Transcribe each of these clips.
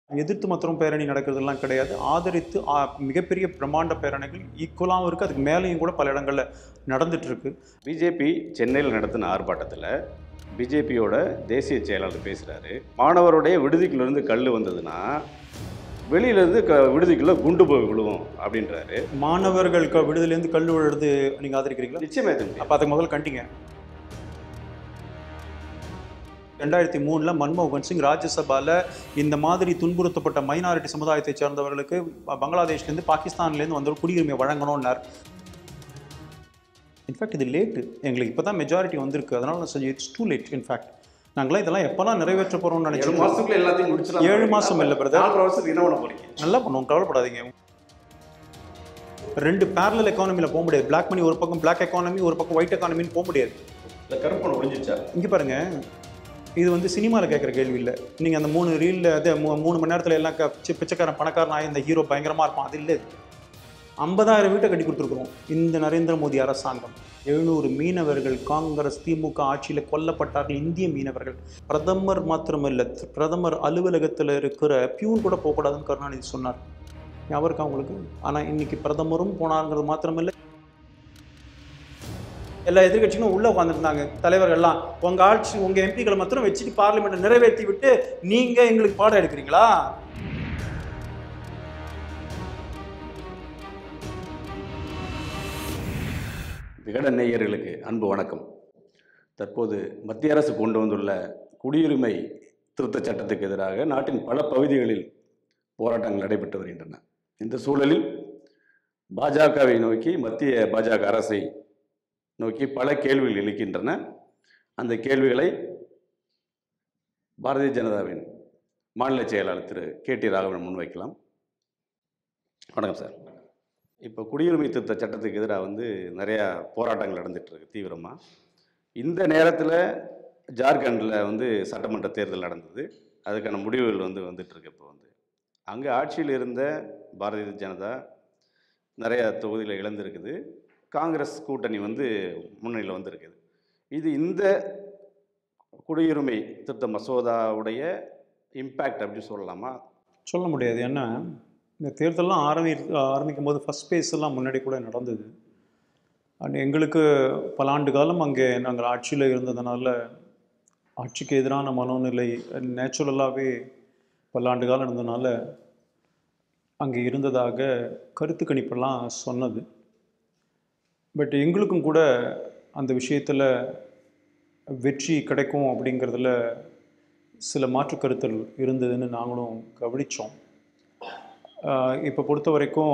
எதிர்த்து மாத்திரம் பேரணி நடக்கிறதெல்லாம் கிடையாது ஆதரித்து ஆ, மிகப்பெரிய பிரம்மாண்ட பேரணிகள் ஈக்குவலாகவும் இருக்குது அதுக்கு மேலேயும் கூட பல இடங்களில் நடந்துட்டு இருக்கு பிஜேபி சென்னையில் நடத்தின ஆர்ப்பாட்டத்தில் பிஜேபியோட தேசிய செயலாளர் பேசுகிறாரு மாணவருடைய விடுதிக்குள்ளேருந்து கல் வந்ததுன்னா வெளியிலேருந்து க விடுதிக்குள்ளே குண்டு போய் விழுவும் அப்படின்றாரு மாணவர்கள் க- விடுதலேருந்து கல் விழுறது நீங்கள் ஆதரிக்கிறீங்களா நிச்சயமே தம்பி அப்போ அதுக்கு முதல்ல கண்டிங்க ரெண்டாயிரத்தி மூணில் மன்மோகன் சிங் ராஜ்யசபால இந்த மாதிரி துன்புறுத்தப்பட்ட மைனாரிட்டி சமுதாயத்தை சேர்ந்தவர்களுக்கு ப- பங்களாதேஷ்லேருந்து பாகிஸ்தான்லேருந்து வந்து குடியுரிமை வழங்கணும்னார் இன்ஃபேக்ட் இது லேட்டு எங்களுக்கு இப்போ தான் மெஜாரிட்டி வந்திருக்கு அதனால நான் செஞ்சு இட்ஸ் டூ லேட் இன்ஃபேக்ட் நாங்களாம் இதெல்லாம் எப்போல்லாம் நிறைவேற்ற போகிறோம்னு ஏழு நினச்சோம் மாதத்துக்குள்ள எல்லாத்தையும் முடிச்சிடலாம் ஏழு மாசம் இல்ல, brother. நாலு வருஷத்துக்கு என்ன பண்ண போறீங்க நல்லா பண்ணுவோம் கவலைப்படாதீங்க ரெண்டு பேரலல் எக்கானமியில் போக முடியாது பிளாக் மணி ஒரு பக்கம் பிளாக் எக்கானமி ஒரு பக்கம் ஒயிட் எக்கானமின்னு போக முடியாது இந்த கருப்பணம் ஒழிஞ்சிச்சா இங்கே பாருங்க இது வந்து சினிமாவில் கேட்குற கேள்வி இல்லை நீங்கள் அந்த மூணு ரீலில் அது மூ- மூணு மணி நேரத்தில் எல்லாம் க- சி- பிச்சைக்காரன் பணக்காரன் ஆகி இந்த ஹீரோ பயங்கரமாக இருப்பான் அது இல்லை ஐம்பதாயிரம் வீட்டை கட்டி கொடுத்துருக்குறோம் இந்த நரேந்திர மோடி அரசாங்கம் எழுநூறு மீனவர்கள் காங்கிரஸ் திமுக ஆட்சியில் கொல்லப்பட்டார்கள் இந்திய மீனவர்கள் பிரதமர் மாத்திரமல்ல பிரதமர் அலுவலகத்தில் இருக்கிற பியூன் கூட போகக்கூடாதுன்னு கருணாநிதி சொன்னார் ஞாபகம் இருக்கா உங்களுக்கு ஆனால் இன்னைக்கு பிரதமரும் போனாருங்கிறது மாத்திரமில்லை எல்லா எதிர்கட்சிகளும் உள்ள உட்காந்துருந்தாங்க தலைவர்கள்லாம் உங்க ஆட்சி உங்க எம்பிக்களை மாத்திரம் வச்சுட்டு பார்லிமெண்ட் நிறைவேற்றி விட்டு நீங்க எங்களுக்கு பாடம் எடுக்கிறீங்களா விகடன் நேயர்களுக்கு அன்பு வணக்கம் தற்போது மத்திய அரசு கொண்டு வந்துள்ள குடியுரிமை திருத்தச் சட்டத்துக்கு எதிராக நாட்டின் பல பகுதிகளில் போராட்டங்கள் நடைபெற்று வருகின்றன இந்த சூழலில் பாஜகவை நோக்கி மத்திய பாஜக அரசை நோக்கி பல கேள்விகள் எழுக்கின்றன அந்த கேள்விகளை பாரதிய ஜனதாவின் மாநில செயலாளர் திரு கே டி ராகவன் முன்வைக்கலாம் வணக்கம் சார் இப்போ குடியுரிமை திருத்த சட்டத்துக்கு எதிராக வந்து நிறையா போராட்டங்கள் நடந்துட்டு இருக்கு தீவிரமாக இந்த நேரத்தில் ஜார்க்கண்டில் வந்து சட்டமன்ற தேர்தல் நடந்தது அதுக்கான முடிவுகள் வந்து வந்துட்டு இருக்கு இப்போ வந்து அங்கே ஆட்சியில் இருந்த பாரதிய ஜனதா நிறைய தொகுதிகளை இழந்திருக்குது காங்கிரஸ் கூட்டணி வந்து முன்னணியில் வந்திருக்குது இது இந்த குடியுரிமை திருத்த மசோதாவுடைய இம்பேக்ட் அப்படி சொல்லலாமா சொல்ல முடியாது ஏன்னா இந்த தேர்தல்லாம் ஆரம்பி ஆரம்பிக்கும் போது ஃபஸ்ட் பேஸ் எல்லாம் முன்னாடி கூட நடந்தது அண்ட் எங்களுக்கு பல ஆண்டு காலம் அங்கே நாங்கள் ஆட்சியில் இருந்ததுனால ஆட்சிக்கு எதிரான மனோநிலை நேச்சுரலாகவே பல ஆண்டு காலம் இருந்ததுனால அங்கே இருந்ததாக கருத்து கணிப்பெல்லாம் சொன்னது பட் எங்களுக்கும் கூட அந்த விஷயத்தில் வெற்றி கிடைக்கும் அப்படிங்கிறதுல சில மாற்று கருத்தல் இருந்ததுன்னு நாங்களும் கவனித்தோம் இப்போ பொறுத்த வரைக்கும்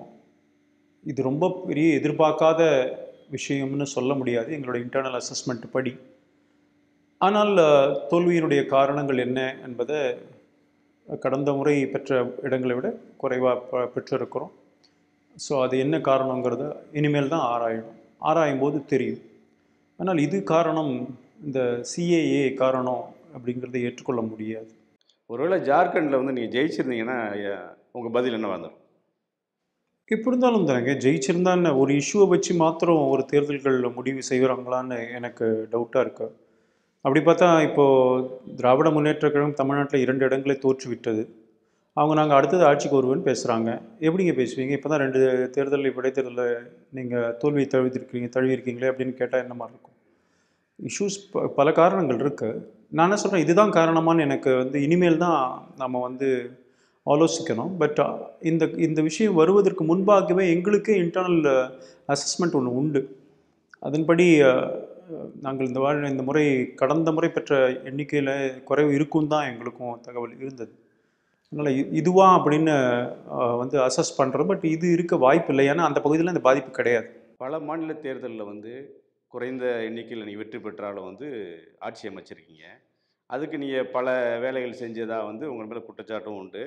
இது ரொம்ப பெரிய எதிர்பார்க்காத விஷயம்னு சொல்ல முடியாது எங்களோட இன்டர்னல் அசஸ்மெண்ட் படி ஆனால் அஹ், தோல்வியினுடைய காரணங்கள் என்ன என்பதை கடந்த முறை பெற்ற இடங்களை விட குறைவாக பெற்றிருக்கிறோம் ஸோ அது என்ன காரணங்கிறத இனிமேல் தான் ஆராயணும் ஆராயும் போது தெரியும் ஆனால் இது காரணம் இந்த சிஏஏ காரணம் அப்படிங்கிறத ஏற்றுக்கொள்ள முடியாது ஒருவேளை ஜார்க்கண்டில் வந்து நீங்கள் ஜெயிச்சிருந்தீங்கன்னா உங்கள் பதில் என்ன வந்துடும் எப்படி இருந்தாலும் தாங்க ஜெயிச்சிருந்தா என்ன ஒரு இஷ்யூவை வச்சு மாத்திரம் ஒரு தேர்தல்களில் முடிவு செய்கிறாங்களான்னு எனக்கு டவுட்டாக இருக்கு அப்படி பார்த்தா இப்போது திராவிட முன்னேற்ற கழகம் தமிழ்நாட்டில் இரண்டு இடங்களை தோற்றுவிட்டது அவங்க நாங்கள் அடுத்தது ஆட்சிக்கு வருவேன்னு பேசுகிறாங்க எப்படிங்க பேசுவீங்க இப்போ தான் ரெண்டு தேர்தல் இடைத்தேர்தலில் நீங்கள் தோல்வியை தழுவித்திருக்கீங்க தழுவிருக்கீங்களே அப்படின்னு கேட்டால் என்ன மாதிரி இருக்கும் இஷ்யூஸ் பல காரணங்கள் இருக்குது நான் என்ன சொல்கிறேன் இதுதான் காரணமான்னு எனக்கு வந்து இனிமேல் தான் நம்ம வந்து ஆலோசிக்கணும் பட் இந்த இந்த விஷயம் வருவதற்கு முன்பாகவே எங்களுக்கே இன்டர்னல் அசஸ்மெண்ட் ஒன்று உண்டு அதன்படி அஹ், நாங்கள் இந்த வாழ் இந்த முறை கடந்த முறை பெற்ற எண்ணிக்கையில் குறைவு இருக்கும் தான் எங்களுக்கும் தகவல் இருந்தது அதனால் இதுவா அப்படின்னு அஹ், வந்து அசஸ் பண்ணுறோம் பட் இது இருக்க வாய்ப்பு இல்லை ஏன்னா அந்த பகுதியில் இந்த பாதிப்பு கிடையாது பல மாநில தேர்தலில் வந்து குறைந்த எண்ணிக்கையில் நீங்கள் வெற்றி பெற்றாலும் வந்து ஆட்சி அமைச்சிருக்கீங்க அதுக்கு நீங்கள் பல வேலைகள் செஞ்சதாக வந்து உங்கள் மேலே குற்றச்சாட்டும் உண்டு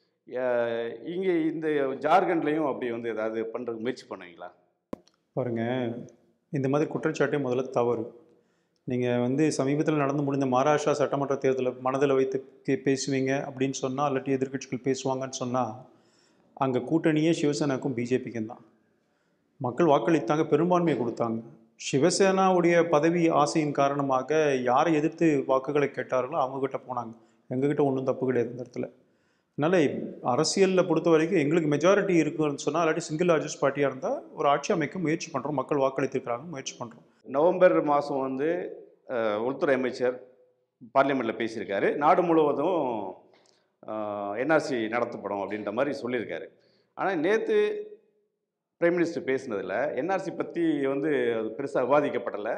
இங்கே இந்த ஜார்க்கண்ட்லேயும் அப்படி வந்து ஏதாவது பண்ணுறதுக்கு முயற்சி பண்ணுவீங்களா பாருங்க இந்த மாதிரி குற்றச்சாட்டே முதல்ல தவறு நீங்கள் வந்து சமீபத்தில் நடந்து முடிந்த மகாராஷ்டிரா சட்டமன்ற தேர்தலை மனதில் வைத்து கே- பேசுவீங்க அப்படின்னு சொன்னால் இல்லாட்டி எதிர்க்கட்சிகள் பேசுவாங்கன்னு சொன்னால் அங்கே கூட்டணியே சிவசேனாக்கும் பிஜேபிக்கும் தான் மக்கள் வாக்களித்தாங்க பெரும்பான்மையை கொடுத்தாங்க சிவசேனாவுடைய பதவி ஆசையின் காரணமாக யாரை எதிர்த்து வாக்குகளை கேட்டார்களோ அவங்கக்கிட்ட போனாங்க எங்ககிட்ட ஒன்றும் தப்பு கிடையாது இந்த இடத்துல அதனால் அரசியலில் பொறுத்த வரைக்கும் எங்களுக்கு மெஜாரிட்டி இருக்குன்னு சொன்னால் இல்லாட்டி சிங்கிள் லார்ஜஸ்ட் பார்ட்டியாக இருந்தால் ஒரு ஆட்சி அமைக்க முயற்சி பண்ணுறோம் மக்கள் வாக்களித்திருக்கிறாங்க முயற்சி பண்ணுறோம் நவம்பர் மாதம் வந்து அஹ், உள்துறை அமைச்சர் பார்லிமெண்ட்டில் பேசியிருக்காரு நாடு முழுவதும் என்ஆர்சி நடத்தப்படும் அப்படின்ற மாதிரி சொல்லியிருக்காரு ஆனால் நேற்று பிரைம் மினிஸ்டர் பேசினதில் என்ஆர்சி பற்றி வந்து அது பெருசாக விவாதிக்கப்படலை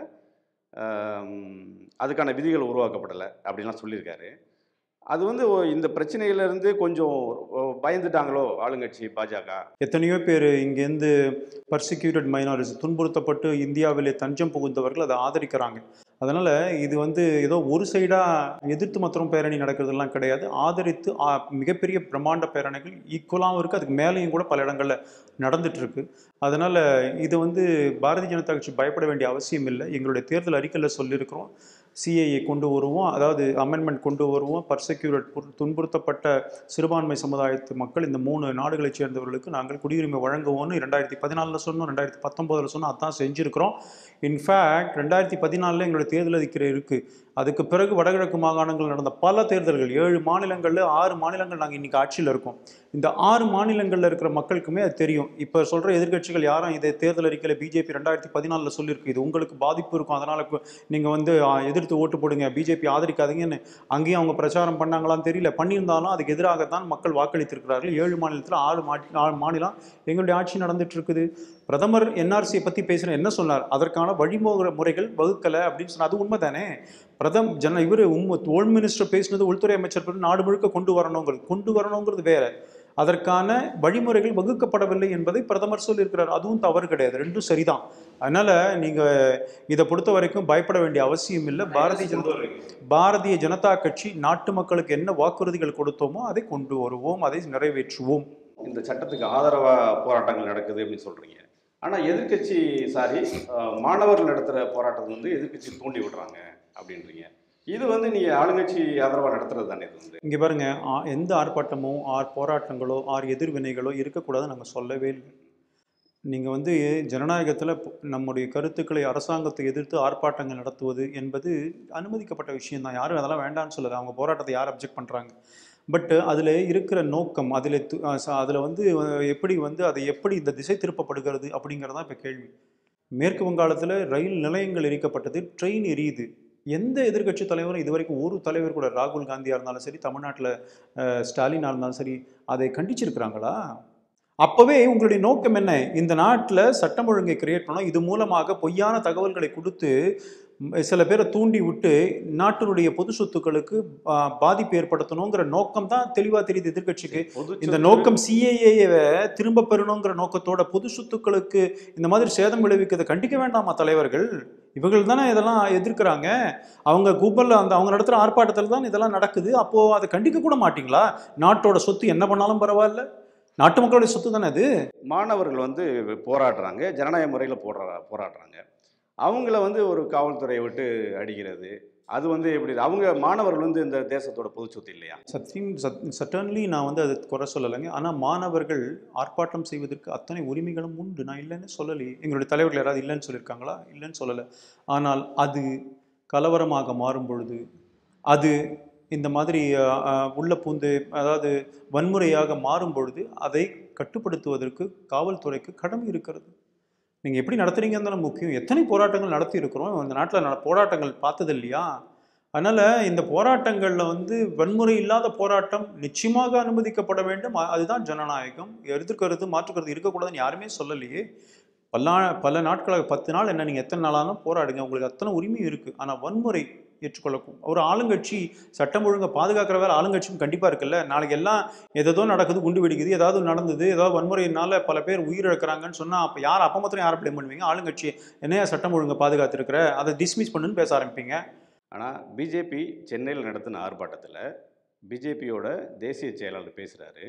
ஆம், அதுக்கான விதிகள் உருவாக்கப்படலை அப்படின்லாம் சொல்லியிருக்காரு அது வந்து ஒ- இந்த பிரச்சனையிலேருந்து கொஞ்சம் ஒ- பயந்துட்டாங்களோ ஆளுங்கட்சி பாஜக எத்தனையோ பேர் இங்கேருந்து பர்சிக்யூட்டட் மைனாரிட்டிஸ் துன்புறுத்தப்பட்டு இந்தியாவிலே தஞ்சம் புகுந்தவர்கள் அதை ஆதரிக்கிறாங்க அதனால் இது வந்து ஏதோ ஒரு சைடாக எதிர்த்து மாத்திரம் பேரணி நடக்கிறதெல்லாம் கிடையாது ஆதரித்து ஆ, மிகப்பெரிய பிரம்மாண்ட பேரணிகள் ஈக்குவலாகவும் இருக்குது அதுக்கு மேலேயும் கூட பல இடங்களில் நடந்துட்டு இருக்கு அதனால் இது வந்து பாரதிய ஜனதா கட்சி பயப்பட வேண்டிய அவசியம் இல்லை எங்களுடைய தேர்தல் அறிக்கையில் சொல்லியிருக்கிறோம் சிஏஏ கொண்டு வருவோம் அதாவது அமெண்ட்மெண்ட் கொண்டு வருவோம் பர்செக்யூரட் துன்புறுத்தப்பட்ட சிறுபான்மை சமுதாயத்து மக்கள் இந்த மூணு நாடுகளைச் சேர்ந்தவர்களுக்கு நாங்கள் குடியுரிமை வழங்குவோம்னு ரெண்டாயிரத்தி பதினாலில் சொன்னோம் ரெண்டாயிரத்தி பத்தொம்போதில் சொன்னோம் அதான் செஞ்சுருக்கிறோம் இன்ஃபேக்ட் ரெண்டாயிரத்தி பதினாலில் எங்களுடைய தேர்தல் அறிக்கை இருக்குது அதுக்கு பிறகு வடகிழக்கு மாகாணங்கள் நடந்த பல தேர்தல்கள் ஏழு மாநிலங்களில் ஆறு மாநிலங்கள் நாங்கள் இன்றைக்கி ஆட்சியில் இருக்கோம் இந்த ஆறு மாநிலங்களில் இருக்கிற மக்களுக்குமே அது தெரியும் இப்போ சொல்கிற எதிர்க்கட்சிகள் யாரும் இதை தேர்தல் அறிக்கையில் பிஜேபி ரெண்டாயிரத்தி பதினாலில் சொல்லியிருக்கு இது உங்களுக்கு பாதிப்பு இருக்கும் அதனால் நீங்கள் வந்து ஆ, எதிர்த்து ஓட்டு போடுங்க பிஜேபி ஆதரிக்காதீங்கன்னு அங்கேயும் அவங்க பிரச்சாரம் பண்ணாங்களான்னு தெரியல பண்ணியிருந்தாலும் அதுக்கு எதிராகத்தான் மக்கள் வாக்களித்திருக்கிறார்கள் ஏழு மாநிலத்தில் ஆறு மா ஆறு மாநிலம் எங்களுடைய ஆட்சி நடந்துட்டு இருக்குது பிரதமர் என்ஆர்சியை பற்றி பேசுகிற என்ன சொன்னார் அதற்கான வழிமுறை முறைகள் வகுக்கலை அப்படின்னு சொன்னார் அது உண்மைதானே பிரதம் ஜன இவர் உம் ஹோம் மினிஸ்டர் பேசினது உள்துறை அமைச்சர் பேரு நாடு முழுக்க கொண்டு வரணுங்கிறது கொண்டு வரணுங்கிறது வேற அதற்கான வழிமுறைகள் வகுக்கப்படவில்லை என்பதை பிரதமர் சொல்லியிருக்கிறார் அதுவும் தவறு கிடையாது ரெண்டும் சரிதான் அதனால நீங்க இதை பொறுத்த வரைக்கும் பயப்பட வேண்டிய அவசியம் இல்லை பாரதிய ஜனதா பாரதிய ஜனதா கட்சி நாட்டு மக்களுக்கு என்ன வாக்குறுதிகள் கொடுத்தோமோ அதை கொண்டு வருவோம் அதை நிறைவேற்றுவோம் இந்த சட்டத்துக்கு ஆதரவாக போராட்டங்கள் நடக்குது அப்படின்னு சொல்கிறீங்க ஆனால் எதிர்க்கட்சி சாரி அஹ், மாணவர்கள் நடத்துகிற போராட்டத்தை வந்து எதிர்க்கட்சி தூண்டி விடுறாங்க அப்படின்றீங்க இது வந்து நீங்கள் ஆளுங்கட்சி ஆதரவாக நடத்துறது தானே இது வந்து இங்கே பாருங்க ஆ- எந்த ஆர்ப்பாட்டமோ ஆர் போராட்டங்களோ ஆர் எதிர்வினைகளோ இருக்கக்கூடாதுன்னு நாங்கள் சொல்லவே இல்லை நீங்கள் வந்து ஜனநாயகத்தில் நம்முடைய கருத்துக்களை அரசாங்கத்தை எதிர்த்து ஆர்ப்பாட்டங்கள் நடத்துவது என்பது அனுமதிக்கப்பட்ட விஷயம்தான் யாரும் அதெல்லாம் வேண்டாம்னு சொல்லலை அவங்க போராட்டத்தை யார் அப்ஜெக்ட் பண்ணுறாங்க பட் அதில் இருக்கிற நோக்கம் அதில் அதில் வந்து அஹ், எப்படி வந்து அதை எப்படி இந்த திசை திருப்பப்படுகிறது அப்படிங்கிறதான் இப்போ கேள்வி மேற்கு வங்காளத்தில் ரயில் நிலையங்கள் எரிக்கப்பட்டது ட்ரெயின் எரியுது எந்த எதிர்க்கட்சி தலைவரும் இதுவரைக்கும் ஒரு தலைவர் கூட ராகுல் காந்தியாக இருந்தாலும் சரி தமிழ்நாட்டில் ஸ்டாலினாக இருந்தாலும் சரி அதை கண்டிச்சிருக்கிறாங்களா அப்போவே உங்களுடைய நோக்கம் என்ன இந்த நாட்டில் சட்டம் ஒழுங்கை கிரியேட் பண்ணோம் இது மூலமாக பொய்யான தகவல்களை கொடுத்து ம், சில பேரை தூண்டி விட்டு நாட்டினுடைய பொது சொத்துக்களுக்கு ஆ, பாதிப்பு ஏற்படுத்தணுங்கிற நோக்கம் தான் தெளிவாக தெரியுது எதிர்க்கட்சிக்கு பொது இந்த நோக்கம் சிஏஏவை திரும்ப பெறணுங்கிற நோக்கத்தோட பொது சொத்துக்களுக்கு இந்த மாதிரி சேதம் விளைவிக்கிறதை கண்டிக்க வேண்டாமா தலைவர்கள் இவர்கள் தானே இதெல்லாம் எதிர்க்கிறாங்க அவங்க கூப்பரில் அந்த அவங்க நடத்துகிற ஆர்ப்பாட்டத்தில் தான் இதெல்லாம் நடக்குது அப்போது அதை கண்டிக்க கூட மாட்டீங்களா நாட்டோட சொத்து என்ன பண்ணாலும் பரவாயில்ல நாட்டு மக்களுடைய சொத்து தானே அது மாணவர்கள் வந்து போராடுறாங்க ஜனநாயக முறையில் போடுற போராடுறாங்க அவங்கள வந்து ஒரு காவல்துறையை விட்டு அடிக்கிறது அது வந்து எப்படி அவங்க மாணவர்கள் வந்து இந்த தேசத்தோட பொது சொத்து இல்லையா சத்தியம் சத் சட்டன்லி நான் வந்து அதை குறை சொல்லலைங்க ஆனால் மாணவர்கள் ஆர்ப்பாட்டம் செய்வதற்கு அத்தனை உரிமைகளும் உண்டு நான் இல்லைன்னு சொல்லலையே எங்களுடைய தலைவர்கள் யாராவது இல்லைன்னு சொல்லியிருக்காங்களா இல்லைன்னு சொல்லலை ஆனால் அது கலவரமாக மாறும் பொழுது அது இந்த மாதிரி அஹ், அஹ், உள்ள பூந்து அதாவது வன்முறையாக மாறும் பொழுது அதை கட்டுப்படுத்துவதற்கு காவல்துறைக்கு கடமை இருக்கிறது நீங்கள் எப்படி நடத்துறீங்கன்னு தானே முக்கியம் எத்தனை போராட்டங்கள் நடத்தி இருக்கிறோம் இந்த நாட்டில் நட போராட்டங்கள் பார்த்தது இல்லையா அதனால் இந்த போராட்டங்களில் வந்து வன்முறை இல்லாத போராட்டம் நிச்சயமாக அனுமதிக்கப்பட வேண்டும் அ- அதுதான் ஜனநாயகம் எதிர்க்கிறது மாற்றுக்கிறது இருக்கக்கூடாதுன்னு யாருமே சொல்லலையே பல பல நாட்களாக பத்து நாள் என்ன நீங்கள் எத்தனை நாளாலும் போராடுங்க உங்களுக்கு அத்தனை உரிமை இருக்குது ஆனால் வன்முறை ஏற்றுக்கொள்ளக்கும் ஒரு ஆளுங்கட்சி சட்டம் ஒழுங்கை பாதுகாக்கிற வேலை ஆளுங்கட்சியும் கண்டிப்பாக இருக்குல்ல நாளைக்கு எல்லாம் எதோ நடக்குது குண்டு வெடிக்குது ஏதாவது நடந்தது ஏதாவது வன்முறையினால பல பேர் உயிரிழக்கிறாங்கன்னு சொன்னால் அப்போ யார் அப்போ மாத்திரம் யாரை ப்ளேம் பண்ணுவீங்க ஆளுங்கட்சி என்னையா சட்டம் ஒழுங்கை பாதுகாத்துருக்கிற அதை டிஸ்மிஸ் பண்ணுன்னு பேச ஆரம்பிப்பீங்க ஆனால் பிஜேபி சென்னையில் நடத்தின ஆர்ப்பாட்டத்தில் பிஜேபியோட தேசிய செயலாளர் பேசுகிறாரு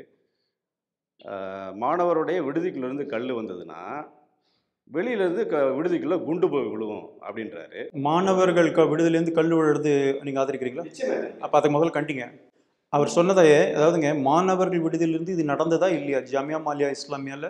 மாணவருடைய விடுதிக்குள்ளேருந்து கல் வந்ததுன்னா வெளியிலேருந்து க விடுதிக்குள்ளே குண்டு போய் விழுவும் அப்படின்றாரு மாணவர்கள் க விடுதலேருந்து கல் விழுறது நீங்கள் ஆதரிக்கிறீங்களா அப்போ அதை முதல்ல கண்டிங்க அவர் சொன்னதை அதாவதுங்க மாணவர்கள் விடுதியிலிருந்து இது நடந்ததா இல்லையா ஜாமியா மாலியா இஸ்லாமியால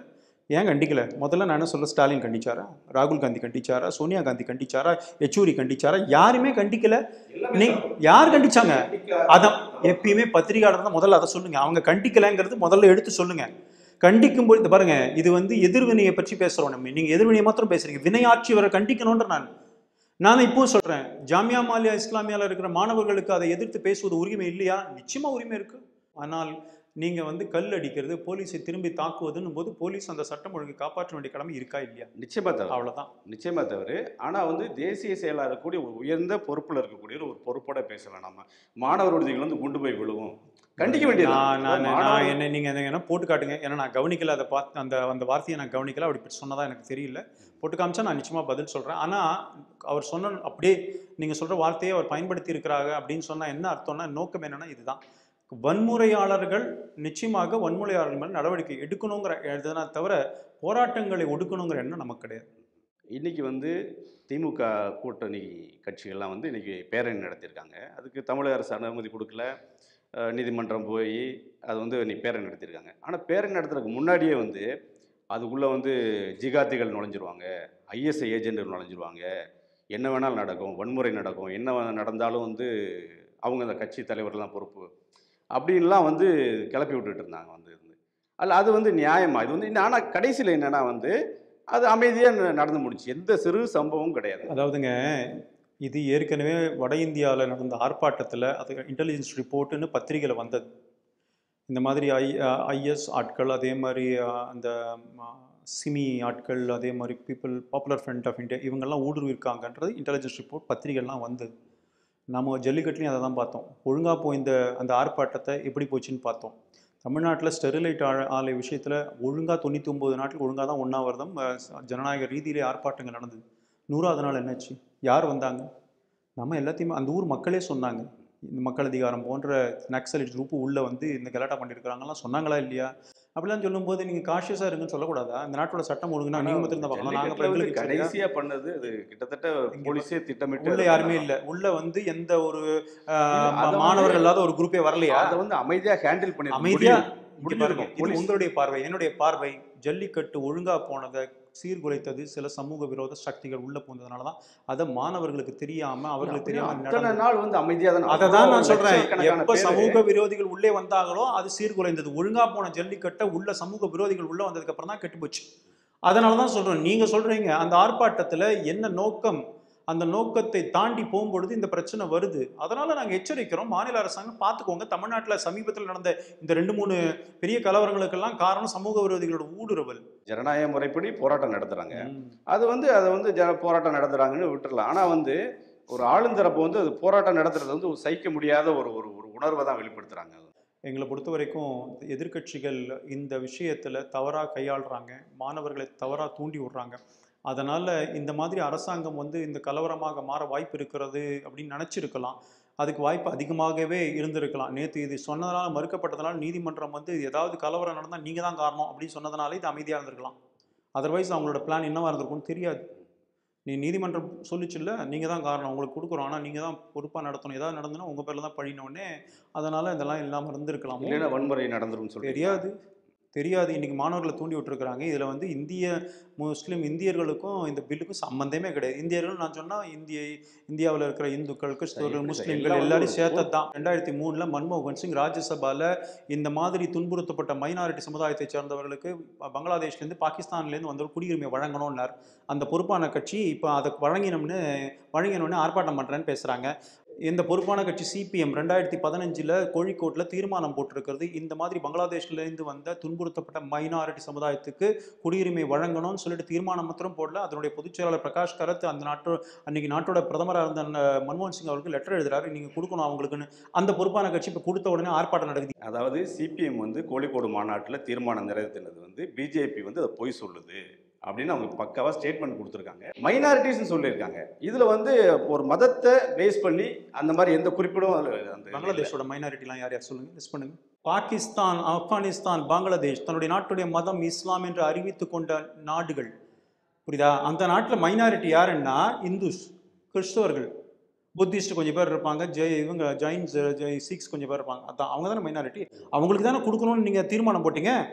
ஏன் கண்டிக்கல முதல்ல நான் என்ன சொல்ல ஸ்டாலின் கண்டிச்சாரா ராகுல் காந்தி கண்டிச்சாரா சோனியா காந்தி கண்டிச்சாரா யெச்சூரி கண்டிச்சாரா யாருமே கண்டிக்கல நீ யார் கண்டிச்சாங்க அதான் எப்பயுமே பத்திரிகையாளர் தான் முதல்ல அதை சொல்லுங்க அவங்க கண்டிக்கலைங்கிறது முதல்ல எடுத்து சொல்லுங்க கண்டிக்கும் பொழுது பாருங்க இது வந்து எதிர்வினையை பற்றி பேசுறோம் நம்ம நீங்க எதிர்வினையை மாத்திரம் பேசுறீங்க வினையாட்சி வரை கண்டிக்கணும்ன்ற நான் நான் இப்பவும் சொல்றேன் ஜாமியா மாலியா இஸ்லாமியால இருக்கிற மாணவர்களுக்கு அதை எதிர்த்து பேசுவது உரிமை இல்லையா நிச்சயமா உரிமை இருக்கு ஆனால் நீங்க வந்து கல் அடிக்கிறது போலீஸை திரும்பி தாக்குவதுன்னு போது போலீஸ் அந்த சட்டம் ஒழுங்கை காப்பாற்ற வேண்டிய கடமை இருக்கா இல்லையா நிச்சயமா தவிர அவ்வளவுதான் நிச்சயமா தவிர ஆனால் வந்து தேசிய செயலாளர் இருக்கக்கூடிய ஒரு உயர்ந்த பொறுப்பில் இருக்கக்கூடிய ஒரு பொறுப்போட பேசலாம் நம்ம மாணவர் விடுதிகள் வந்து குண்டு போய் விழுவும் கண்டிக்க வேண்டியது நான் நான் நான் என்ன நீங்க என்ன என்ன போட்டு காட்டுங்க ஏன்னா நான் கவனிக்கல அதை பார்த்து அந்த அந்த வார்த்தையை நான் கவனிக்கல அப்படி சொன்னதா எனக்கு தெரியல போட்டு காமிச்சா நான் நிச்சயமா பதில் சொல்றேன் ஆனா அவர் சொன்ன அப்படியே நீங்க சொல்ற வார்த்தையை அவர் பயன்படுத்தி இருக்கிறாங்க அப்படின்னு சொன்னா என்ன அர்த்தம்னா நோக்கம் என்னன்னா இதுதான் வன்முறையாளர்கள் நிச்சயமாக வன்முறையாளர்கள் மேல் நடவடிக்கை எடுக்கணுங்கிற எதுனா தவிர போராட்டங்களை ஒடுக்கணுங்கிற எண்ணம் நமக்கு கிடையாது இன்னைக்கு வந்து திமுக கூட்டணி கட்சிகள்லாம் வந்து இன்னைக்கு பேரணி நடத்தியிருக்காங்க அதுக்கு தமிழக அரசு அனுமதி கொடுக்கல அஹ் நீதிமன்றம் போய் அது வந்து நீ பேரணி நடத்தியிருக்காங்க ஆனால் பேரணி நடத்துறதுக்கு முன்னாடியே வந்து அதுக்குள்ளே வந்து ஜிகாத்திகள் நுழைஞ்சிருவாங்க ஐஎஸ்ஐ ஏஜென்ட்கள் நுழைஞ்சிருவாங்க என்ன வேணாலும் நடக்கும் வன்முறை நடக்கும் என்ன வே- நடந்தாலும் வந்து அவங்க அந்த கட்சி தலைவர்லாம் பொறுப்பு அப்படின்லாம் வந்து கிளப்பி விட்டுட்டு இருந்தாங்க வந்து இருந்து அல்ல அது வந்து நியாயமா இது வந்து ஆனால் கடைசியில் என்னன்னா வந்து அது அமைதியாக நடந்து முடிச்சு எந்த சிறு சம்பவமும் கிடையாது அதாவதுங்க இது ஏற்கனவே வட இந்தியாவில் நடந்த ஆர்ப்பாட்டத்தில் அது இன்டெலிஜென்ஸ் ரிப்போர்ட்டுன்னு பத்திரிகையில் வந்தது இந்த மாதிரி ஐ ஐஎஸ் ஆட்கள் அதே மாதிரி அஹ், அந்த ம, சிமி ஆட்கள் அதே மாதிரி people Popular Front of India இவங்கெல்லாம் ஊடுருவிருக்காங்கன்றது இன்டெலிஜென்ஸ் ரிப்போர்ட் பத்திரிகைலாம் வந்தது நம்ம ஜல்லிக்கட்டுலையும் அதை தான் பார்த்தோம் ஒழுங்காக போய் இந்த அந்த ஆர்ப்பாட்டத்தை எப்படி போச்சுன்னு பார்த்தோம் தமிழ்நாட்டில் ஸ்டெரிலைட் ஆ ஆலை விஷயத்தில் ஒழுங்காக தொண்ணூற்றி ஒம்பது நாட்டில் ஒழுங்காக தான் உண்ணாவிரதம் அஹ், ஜனநாயக ரீதியிலே ஆர்ப்பாட்டங்கள் நடந்தது நூறாவது நாள் என்னாச்சு யார் வந்தாங்க நம்ம எல்லாத்தையுமே அந்த ஊர் மக்களே சொன்னாங்க இந்த மக்கள் அதிகாரம் போன்ற நக்சலைட் குரூப் உள்ளே வந்து இந்த கலாட்டா பண்ணியிருக்கிறாங்கலாம் சொன்னாங்களா இல்லையா அப்படிலாம் சொல்லும்போது நீங்கள் காஷியஸாக இருங்கன்னு சொல்லக்கூடாதா இந்த நாட்டோட சட்டம் ஒழுங்குனா நீங்கள் மட்டும் தான் பார்க்கணும் நாங்கள் ஜல்லிக்கட்டுல வந்து எங்களுக்கு சரியா? கடைசியா பண்ணது அது கிட்டத்தட்ட இங்க போலீஸே திட்டமிட்டு உள்ள அதை யாருமே பண்ணாங்க. இல்ல உள்ள வந்து எந்த ஒரு இல்ல, ஆஹ், அத வந்து- மாணவர்கள் இல்லாத ஒரு குரூப்பே வரலையா அதை வந்து அமைதியா ஹேண்டில் பண்ணி அமைதியா இங்க முடிஞ்சிருக்கும். பாருங்க, இது போலீஸ் உங்களுடைய பார்வை என்னுடைய பார்வை ஜல்லிக்கட்டு ஒழுங்கா போனதை சீர்குலைத்தது சில சமூக விரோத சக்திகள் உள்ள போனதுனால தான் அதை மாணவர்களுக்கு தெரியாம அவர்களுக்கு தெரியாம அத்தனை நடந்தது. நாள் வந்து அமைதியா தான் அதை தான் நான் சொல்றேன் லட்சக்கணக்கான எப்ப பேரு சமூக விரோதிகள் உள்ளே வந்தாங்களோ அது சீர்குலைந்தது ஒழுங்கா போன ஜல்லிக்கட்டை உள்ள சமூக விரோதிகள் உள்ள வந்ததுக்கு அப்புறம் தான் கெட்டு போச்சு அதனால தான் சொல்றோம் நீங்க சொல்றீங்க அந்த ஆர்ப்பாட்டத்துல என்ன நோக்கம் அந்த நோக்கத்தை தாண்டி போகும்பொழுது இந்த பிரச்சனை வருது அதனால நாங்க எச்சரிக்கிறோம் மாநில அரசாங்கம் பார்த்துக்கோங்க தமிழ்நாட்டுல சமீபத்தில் நடந்த இந்த ரெண்டு மூணு பெரிய கலவரங்களுக்கெல்லாம் காரணம் சமூக விரோதிகளோட ஊடுருவல் ஜனநாயக முறைப்படி போராட்டம் நடத்துறாங்க ம். அது வந்து அதை வந்து ஜன போராட்டம் நடத்துறாங்கன்னு விட்டுறலாம் ஆனா வந்து ஒரு ஆளுந்தரப்பு வந்து அது போராட்டம் நடத்துறது வந்து ஒரு சகிக்க முடியாத ஒரு ஒரு ஒரு உணர்வை தான் வெளிப்படுத்துறாங்க எங்களை பொறுத்த வரைக்கும் எதிர்க்கட்சிகள் இந்த விஷயத்துல தவறா கையாளுறாங்க மாணவர்களை தவறா தூண்டி விடுறாங்க அதனால இந்த மாதிரி அரசாங்கம் வந்து இந்த கலவரமாக மாற வாய்ப்பு இருக்கிறது அப்படின்னு நினைச்சிருக்கலாம் அதுக்கு வாய்ப்பு அதிகமாகவே இருந்திருக்கலாம் நேற்று இது சொன்னதுனால மறுக்கப்பட்டதுனால நீதிமன்றம் வந்து ஏதாவது கலவரம் நடந்தால் நீங்கள் தான் காரணம் அப்படின்னு சொன்னதுனால இது அமைதியாக இருந்திருக்கலாம் அதர்வைஸ் அவங்களோட பிளான் என்னவா இருந்திருக்கும்னு தெரியாது நீ நீதிமன்றம் சொல்லிச்சுல்ல நீங்கள் தான் காரணம் உங்களுக்கு கொடுக்குறோம் ஆனால் நீங்கள் தான் பொறுப்பாக நடத்தணும் ஏதாவது நடந்துன்னா உங்கள் பேரில் தான் பழினோடனே அதனால் இதெல்லாம் இல்லாமல் இருந்திருக்கலாம் இல்லைன்னா வன்முறை நடந்துரும் சொல்லி தெரியாது தெரியாது இன்னைக்கு மாணவர்களை தூண்டி விட்டுருக்குறாங்க இதில் வந்து இந்திய முஸ்லீம் இந்தியர்களுக்கும் இந்த பில்லுக்கும் சம்மந்தமே கிடையாது இந்தியர்கள் நான் சொன்னால் இந்திய இந்தியாவில் இருக்கிற இந்துக்கள் கிறிஸ்தவர்கள் எப்படி சார்? முஸ்லீம்கள் எல்லாம் எல்லாரும் வந்து சேர்த்தது தான் ரெண்டாயிரத்தி மூணில் மன்மோகன் சிங் ராஜ்யசபால இந்த மாதிரி துன்புறுத்தப்பட்ட மைனாரிட்டி சமுதாயத்தை சேர்ந்தவர்களுக்கு பங்களாதேஷ்லேருந்து பாகிஸ்தான்லேருந்து வந்தவர் குடியுரிமை வழங்கணும்னார் அந்த பொறுப்பான கட்சி இப்போ அதை வழங்கினோம்னு வழங்கினோன்னு ஆர்ப்பாட்டம் பண்ணுறேன்னு பேசுகிறாங்க இந்த பொறுப்பான கட்சி சிபிஎம் ரெண்டாயிரத்தி பதினஞ்சில் கோழிக்கோட்டில் தீர்மானம் போட்டிருக்கிறது இந்த மாதிரி பங்களாதேஷ்லேருந்து வந்த துன்புறுத்தப்பட்ட மைனாரிட்டி சமுதாயத்துக்கு குடியுரிமை வழங்கணும்னு சொல்லிட்டு தீர்மானம் மாத்திரம் போடல அதனுடைய பொதுச் செயலாளர் பிரகாஷ் கரத் அந்த நாட்டு அன்னைக்கு நாட்டோட பிரதமராக இருந்த அஹ், மன்மோகன் சிங் அவருக்கு லெட்டர் எழுதுறாரு நீங்கள் கொடுக்கணும் அவங்களுக்குன்னு அந்த பொறுப்பான கட்சி இப்போ கொடுத்த உடனே ஆர்ப்பாட்டம் நடக்குது அதாவது சிபிஎம் வந்து கோழிக்கோடு மாநாட்டில் தீர்மானம் நிறைவேற்றினது வந்து பிஜேபி வந்து அதை பொய் சொல்லுது அப்படின்னு அவங்க பக்காவாக ஸ்டேட்மெண்ட் கொடுத்துருக்காங்க மைனாரிட்டிஸ்னு சொல்லியிருக்காங்க இதில் வந்து ஒரு மதத்தை பேஸ் பண்ணி அந்த மாதிரி எந்த குறிப்பிடும் அதுல அந்த பங்களாதேஷோட மைனாரிட்டிலாம் யார் யார் சொல்லுங்க லிஸ்ட் பண்ணுங்க பாகிஸ்தான் ஆப்கானிஸ்தான் பங்களாதேஷ் தன்னுடைய நாட்டுடைய மதம் இஸ்லாம் என்று அறிவித்து கொண்ட நாடுகள் புரியுதா அந்த நாட்டில் மைனாரிட்டி யாருன்னா இந்துஸ் கிறிஸ்தவர்கள் புத்திஸ்ட் கொஞ்சம் பேர் இருப்பாங்க ஜெய் இவங்க ஜெயின்ஸ் ஜெய் சிக்ஸ் கொஞ்சம் பேர் இருப்பாங்க அதான் அவங்க தானே மைனாரிட்டி அவங்களுக்கு தானே கொடுக்கணும்னு நீங்கள் தீர்மானம் போட்டீங்க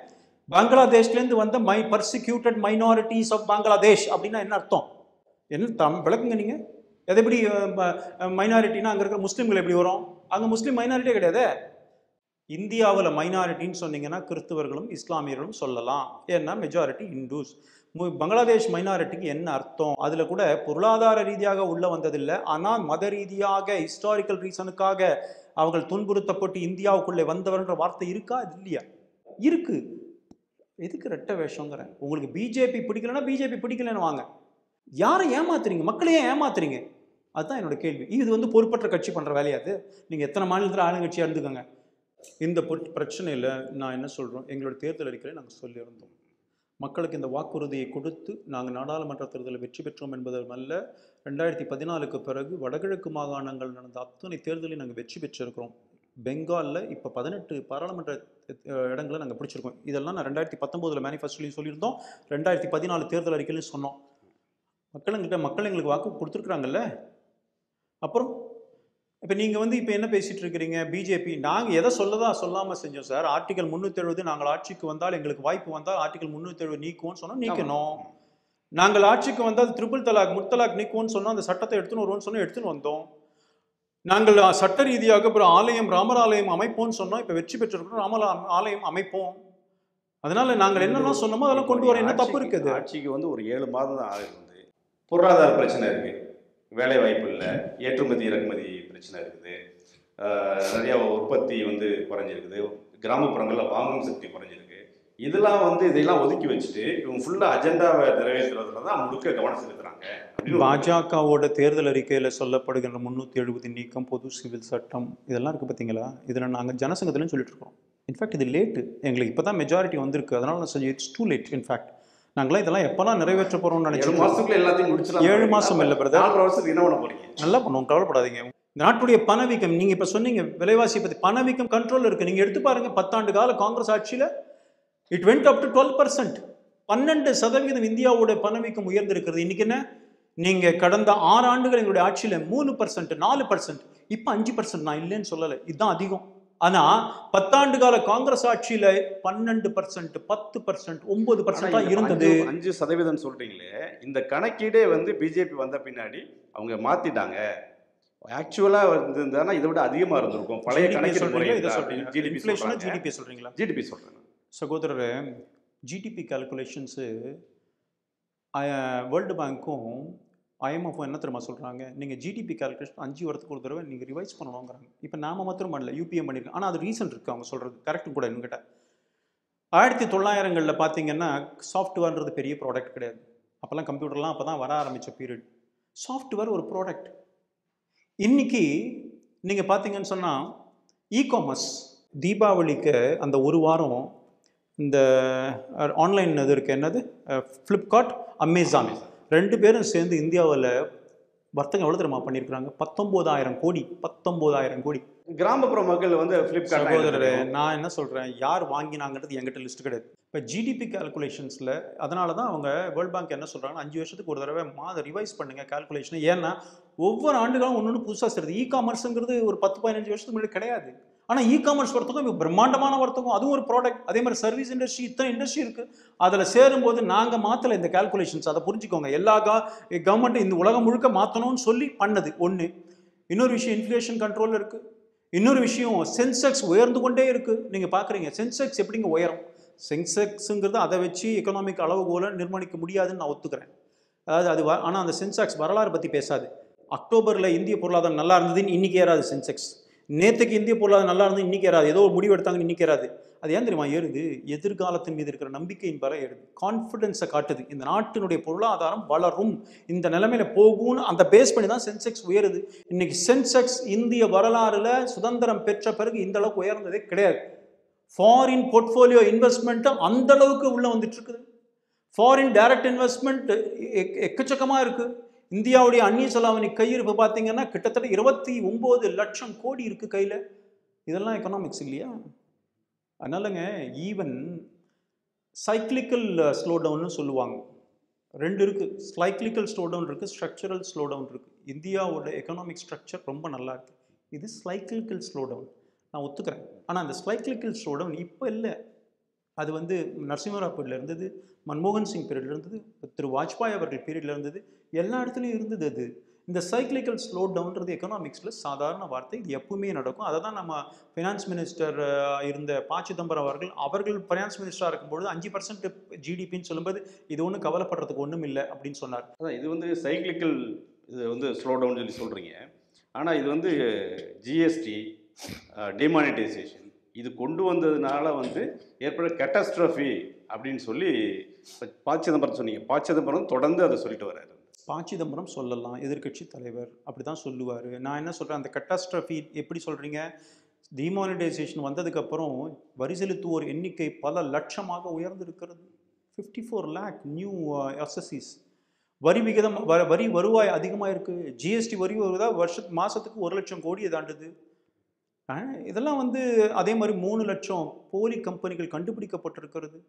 பங்களாதேஷ்லேருந்து வந்த my persecuted minorities of Bangladesh அப்படின்னா என்ன அர்த்தம் என்ன தம் விளக்குங்க நீங்கள் எது எப்படி மைனாரிட்டினா அங்கே இருக்கிற முஸ்லீம்கள் எப்படி வரும் அங்கே முஸ்லீம் மைனாரிட்டியே கிடையாது இந்தியாவில் மைனாரிட்டின்னு சொன்னீங்கன்னா கிறிஸ்தவர்களும் இஸ்லாமியர்களும் சொல்லலாம் ஏன்னா மெஜாரிட்டி இந்துஸ் மு- பங்களாதேஷ் மைனாரிட்டிக்கு என்ன அர்த்தம் அதில் கூட பொருளாதார ரீதியாக உள்ள வந்ததில்லை ஆனால் மத ரீதியாக ஹிஸ்டாரிக்கல் ரீசனுக்காக அவர்கள் துன்புறுத்தப்பட்டு இந்தியாவுக்குள்ளே வந்தவர்ன்ற வார்த்தை இருக்கா இது இல்லையா இருக்கு எதுக்கு ரெட்ட வேஷங்கிறேன் உங்களுக்கு பிஜேபி பிடிக்கலன்னா பிஜேபி பிடிக்கலன்னு வாங்க யாரை ஏமாத்துறீங்க மக்களையே ஏமாத்துறீங்க அதுதான் என்னோட கேள்வி இது வந்து பொறுப்பற்ற கட்சி பண்ணுற வேலையாது நீங்கள் எத்தனை மாநிலத்தில் ஆளுங்கட்சியாக இருந்துக்கோங்க இந்த பொ- பிரச்சனையில் நான் என்ன சொல்கிறோம் எங்களோட தேர்தல் அறிக்கையில் நாங்கள் சொல்லியிருந்தோம் மக்களுக்கு இந்த வாக்குறுதியை கொடுத்து நாங்கள் நாடாளுமன்ற தேர்தலில் வெற்றி பெற்றோம் என்பதல்ல ரெண்டாயிரத்தி பதினாலுக்கு பிறகு வடகிழக்கு மாகாணங்கள் நடந்த அத்தனை தேர்தலையும் நாங்கள் வெற்றி பெற்றிருக்கிறோம் பெங்காலில் இப்போ பதினெட்டு பாராளுமன்ற அஹ், இடங்களை நாங்கள் பிடிச்சிருக்கோம் இதெல்லாம் நான் ரெண்டாயிரத்தி பத்தொம்போதில் மேனிஃபெஸ்டோலையும் சொல்லியிருந்தோம் ரெண்டாயிரத்தி பதினாலு தேர்தல் அறிக்கையிலையும் சொன்னோம் மக்களுங்கிட்ட மக்கள் எங்களுக்கு வாக்கு கொடுத்துருக்குறாங்கல்ல அப்புறம் இப்போ நீங்கள் வந்து இப்போ என்ன பேசிட்டு இருக்கிறீங்க பிஜேபி நாங்கள் எதை சொல்லதா சொல்லாமல் செஞ்சோம் சார் ஆர்டிகல் முந்நூற்றி எழுபது நாங்கள் ஆட்சிக்கு வந்தால் எங்களுக்கு வாய்ப்பு வந்தால் ஆர்டிகல் முந்நூற்றி எழுபது நீக்குவோம்னு சொன்னோம் நீக்கணும் நாங்கள் ஆட்சிக்கு வந்தால் ட்ரிபிள் தலாக் முத்தலாக் நீக்குவோம்னு சொன்னோம் அந்த சட்டத்தை எடுத்துன்னு வருவோம்னு சொன்னோம் எடுத்துன்னு வந்தோம் நாங்கள் சட்ட ரீதியாக அப்புறம் ஆலயம் ராமர் ஆலயம் அமைப்போம்னு சொன்னோம் இப்போ வெற்றி பெற்றிருக்கிறோம் ராமர் ஆ- ஆலயம் அமைப்போம் அதனால நாங்கள் என்னெல்லாம் சொன்னோமோ அதெல்லாம் கொண்டு வர என்ன தப்பு ஆட்சிக்கு- இருக்குது ஆட்சிக்கு வந்து ஒரு ஏழு மாதம் தான் ஆகுது வந்து பொருளாதார பிரச்சனை இருக்கு வேலை வாய்ப்பு இல்லை ஏற்றுமதி இறக்குமதி பிரச்சனை இருக்குது ஆஹ் நிறைய உற்பத்தி வந்து குறைஞ்சிருக்குது கிராமப்புறங்களில் வாங்கும் சக்தி குறைஞ்சிருக்கு இதெல்லாம் வந்து இதெல்லாம் ஒதுக்கி வச்சுட்டு இவங்க ஃபுல்லாக அஜெண்டாவை நிறைவேற்றுறதுல தான் முழுக்க கவனம் செலுத்துறாங்க அப்படின்னு ஒரு- பாஜகவோட தேர்தல் அறிக்கையில் சொல்லப்படுகின்ற முந்நூற்றி எழுபது நீக்கம் பொது சிவில் சட்டம் இதெல்லாம் இருக்குது பார்த்தீங்களா இதில் நாங்கள் ஜனசங்கத்துலையும் சொல்லிட்டு இருக்கோம் இன்ஃபேக்ட் இது லேட்டு எங்களுக்கு இப்போ தான் மெஜாரிட்டி வந்திருக்கு அதனால நான் செஞ்சு இட்ஸ் டூ லேட் இன்ஃபேக்ட் நாங்களாம் இதெல்லாம் எப்போல்லாம் நிறைவேற்ற போகிறோம்னு ஏழு நினச்சிருக்கோம் மாசத்துக்குள்ள எல்லாத்தையும் முடிச்சிடலாம் ஏழு மாசம் இல்ல, brother. நாலு வருஷத்துக்கு என்ன பண்ண போறீங்க நல்லா பண்ணுவோம் கவலைப்படாதீங்க இந்த நாட்டுடைய பணவீக்கம் நீங்கள் இப்போ சொன்னீங்க விலைவாசி பற்றி பணவீக்கம் கண்ட்ரோல் இருக்குது நீங்கள் எடுத்து பாருங்க பத்தாண்டு கால காங்கிரஸ் ஆட்சியில் it went up to twelve percent பன்னெண்டு சதவிகிதம் இந்தியாவோட பணவீக்கம் உயர்ந்திருக்கிறது இன்னைக்கு என்ன நீங்கள் கடந்த ஆறு ஆண்டுகள் எங்களுடைய ஆட்சியில் மூணு பர்சன்ட் நாலு பர்சன்ட் இப்போ அஞ்சு பர்சன்ட் நான் இல்லைன்னு சொல்லலை இதுதான் அதிகம் ஆனால் பத்தாண்டு கால காங்கிரஸ் ஆட்சியில் பன்னெண்டு பர்சன்ட் பத்து பர்சன்ட் ஒன்பது ஆனா பர்சன்டாக இந்த இருந்தது அஞ்சு- அஞ்சு சதவீதம் சொல்றீங்களே இந்த கணக்கீடே வந்து பிஜேபி வந்த பின்னாடி அவங்க மாத்திட்டாங்க ஆக்சுவலா இருந்திருந்தா இதை விட அதிகமா இருந்திருக்கும் பழைய GDP கணக்கீடு சொல்றீங்களா இதை முறை சொல்றீங்க ஜிடிபி இன்ஃப்ளேஷனா சொல்றாங்க ஜிடிபி சொல்றீங்களா ஜிடிபி சொல்றேன் சகோதரரே ஜிடிபி கால்குலேஷன்ஸு வேர்ல்டு பேங்க்கும் ஐஎம்எஃப்பும் என்ன தெரியுமா சொல்கிறாங்க நீங்கள் ஜிடிபி கால்குலேஷன் அஞ்சு வருடத்துக்கு ஒரு தடவை நீங்கள் ரிவைஸ் பண்ணணுங்கிறாங்க இப்போ நாம மாத்திரம் பண்ணல யூபிஎம் பண்ணியிருக்கோம் ஆனால் அது ரீசன் இருக்குது அவங்க சொல்கிறது கரெக்டும் கூட என்கிட்ட ஆயிரத்தி தொள்ளாயிரங்களில் பார்த்தீங்கன்னா சாஃப்ட்வேர்ன்றது பெரிய ப்ராடக்ட் கிடையாது அப்போல்லாம் கம்ப்யூட்டர்லாம் அப்போ தான் வர ஆரம்பித்த பீரியட் சாஃப்ட்வேர் ஒரு ப்ராடக்ட் இன்னைக்கு நீங்கள் பார்த்தீங்கன்னு சொன்னால் இ காமர்ஸ் தீபாவளிக்கு அந்த ஒரு வாரம் இந்த ஆன்லைன் இது இருக்கு என்னது ஃப்ளிப்கார்ட் அமேசான் ரெண்டு பேரும் சேர்ந்து இந்தியாவில் வர்த்தகம் எவ்வளோ தெரியுமா பண்ணியிருக்கிறாங்க பத்தொம்போதாயிரம் கோடி பத்தொம்போதாயிரம் கோடி கிராமப்புற மக்கள் வந்து பிளிப்கார்ட் சகோதரரே நான் என்ன சொல்கிறேன் யார் வாங்கினாங்கிறது என்கிட்ட லிஸ்ட் கிடையாது இப்போ ஜிடிபி கால்குலேஷன்ஸில் அதனால தான் அவங்க வேர்ல்ட் பேங்க் என்ன சொல்கிறாங்கன்னா அஞ்சு வருஷத்துக்கு ஒரு தடவை மாத ரிவைஸ் பண்ணுங்க கால்குலேஷன் ஏன்னா ஒவ்வொரு ஆண்டுகளும் ஒன்று ஒன்று புதுசாக சேருது இ காமர்ஸுங்கிறது ஒரு பத்து பதினஞ்சு வருஷத்துக்கு முன்னாடி கிடையாது ஆனால் இ காமர்ஸ் வர்த்தகம் இப்போ பிரம்மாண்டமான வர்த்தகம் அதுவும் ஒரு ப்ராடக்ட் அதே மாதிரி சர்வீஸ் இண்டஸ்ட்ரி இத்தனை இண்டஸ்ட்ரி இருக்குது அதில் சேரும்போது நாங்கள் மாற்றலை இந்த கால்குலேஷன்ஸ் அதை புரிஞ்சுக்கோங்க எல்லா கவர்மெண்ட்டும் இந்த உலகம் முழுக்க மாற்றணும்னு சொல்லி பண்ணது ஒன்று இன்னொரு விஷயம் இன்ஃப்ளேஷன் கண்ட்ரோல் இருக்குது இன்னொரு விஷயம் சென்செக்ஸ் உயர்ந்து கொண்டே இருக்குது நீங்கள் பார்க்குறீங்க சென்செக்ஸ் எப்படிங்க உயரும் சென்செக்ஸுங்கிறது அதை வச்சு எக்கனாமிக் அளவுகோலை நிர்மாணிக்க முடியாதுன்னு நான் ஒத்துக்கிறேன் அதாவது அது ஆனால் அந்த சென்செக்ஸ் வரலாறு பற்றி பேசாது அக்டோபரில் இந்திய பொருளாதாரம் நல்லா இருந்ததுன்னு இன்றைக்கி ஏறாது சென்செக்ஸ் நேற்றுக்கு இந்திய பொருளாதாரம் நல்லா இருந்தது இன்றைக்கி ஏறாது ஏதோ ஒரு முடிவு எடுத்தாங்கன்னு இன்றைக்கி ஏறாது அது ஏன் தெரியுமா ஏறுது எதிர்காலத்தின் மீது இருக்கிற நம்பிக்கையின் பல ஏறுது கான்ஃபிடென்ஸை காட்டுது இந்த நாட்டினுடைய பொருளாதாரம் வளரும் இந்த நிலைமையில போகும்னு அந்த பேஸ் பண்ணி தான் சென்செக்ஸ் உயருது இன்னைக்கு சென்செக்ஸ் இந்திய வரலாறுல சுதந்திரம் பெற்ற பிறகு இந்த அளவுக்கு உயர்ந்ததே கிடையாது ஃபாரின் போர்ட்ஃபோலியோ இன்வெஸ்ட்மெண்ட்டு அந்த அளவுக்கு உள்ள வந்துட்டு இருக்குது ஃபாரின் டைரக்ட் இன்வெஸ்ட்மெண்ட் எக்கச்சக்கமாக இருக்குது இந்தியாவுடைய அந்நிய செலாவணி கையிருப்பு பார்த்தீங்கன்னா கிட்டத்தட்ட இருபத்தி ஒம்பது லட்சம் கோடி இருக்குது கையில் இதெல்லாம் எக்கனாமிக்ஸ் இல்லையா அதனாலங்க ஈவன் சைக்ளிக்கல் ஸ்லோ டவுன்னு சொல்லுவாங்க ரெண்டு இருக்குது சைக்ளிக்கல் ஸ்லோ டவுன் இருக்குது ஸ்ட்ரக்சரல் ஸ்லோ டவுன் இருக்குது இந்தியாவோட எக்கனாமிக் ஸ்ட்ரக்சர் ரொம்ப நல்லா இருக்குது இது சைக்ளிக்கல் ஸ்லோ டவுன் நான் ஒத்துக்கிறேன் ஆனால் அந்த சைக்ளிக்கல் ஸ்லோ டவுன் இப்போ இல்லை அது வந்து நரசிம்மராவ் பீரியட்ல இருந்தது மன்மோகன் சிங் பீரியட்ல இருந்தது திரு வாஜ்பாய் அவர்கள் பீரியட்ல இருந்தது எல்லா இடத்துலையும் இருந்தது அது இந்த சைக்கிளிக்கல் ஸ்லோ டவுன்றது எக்கனாமிக்ஸில் சாதாரண வார்த்தை இது எப்பவுமே நடக்கும் அதை தான் நம்ம ஃபினான்ஸ் மினிஸ்டர் இருந்த ப சிதம்பரம் அவர்கள் அவர்கள் ஃபினான்ஸ் மினிஸ்டராக இருக்கும்பொழுது அஞ்சு பர்சன்ட் ஜிடிபின்னு சொல்லும்போது இது ஒன்றும் கவலைப்படுறதுக்கு ஒன்றும் இல்லை அப்படின்னு சொன்னார் அதான் இது வந்து சைக்கிளிக்கல் இது வந்து ஸ்லோ டவுன் சொல்லி சொல்கிறீங்க ஆனால் இது வந்து ஜிஎஸ்டி டிமானிட்டைசேஷன் இது கொண்டு வந்ததுனால வந்து ஏற்பட கேட்டாஸ்ட்ரஃபி அப்படின்னு சொல்லி இப்ப ப சிதம்பரம் சொன்னீங்க ப சிதம்பரம் தொடர்ந்து அதை சொல்லிட்டு வர்றாரு ப சிதம்பரம் சொல்லலாம் எதிர்க்கட்சி தலைவர் அப்படி தான் சொல்லுவார் நான் என்ன சொல்கிறேன் அந்த கட்டாஸ்ட்ரஃபி எப்படி சொல்கிறீங்க டிமானிட்டைசேஷன் வந்ததுக்கப்புறம் வரி செலுத்துவோர் எண்ணிக்கை பல லட்சமாக உயர்ந்திருக்கிறது ஃபிஃப்டி ஃபோர் லேக் நியூ எஸ்எஸ்சிஸ் வரி விகிதம் வ வரி வருவாய் அதிகமாக இருக்குது ஜிஎஸ்டி வரி வருவதா வருஷ மாதத்துக்கு ஒரு லட்சம் கோடியை தாண்டுது ஆ, இதெல்லாம் வந்து அதே மாதிரி மூணு லட்சம் போலி கம்பெனிகள் கண்டுபிடிக்கப்பட்டிருக்கிறது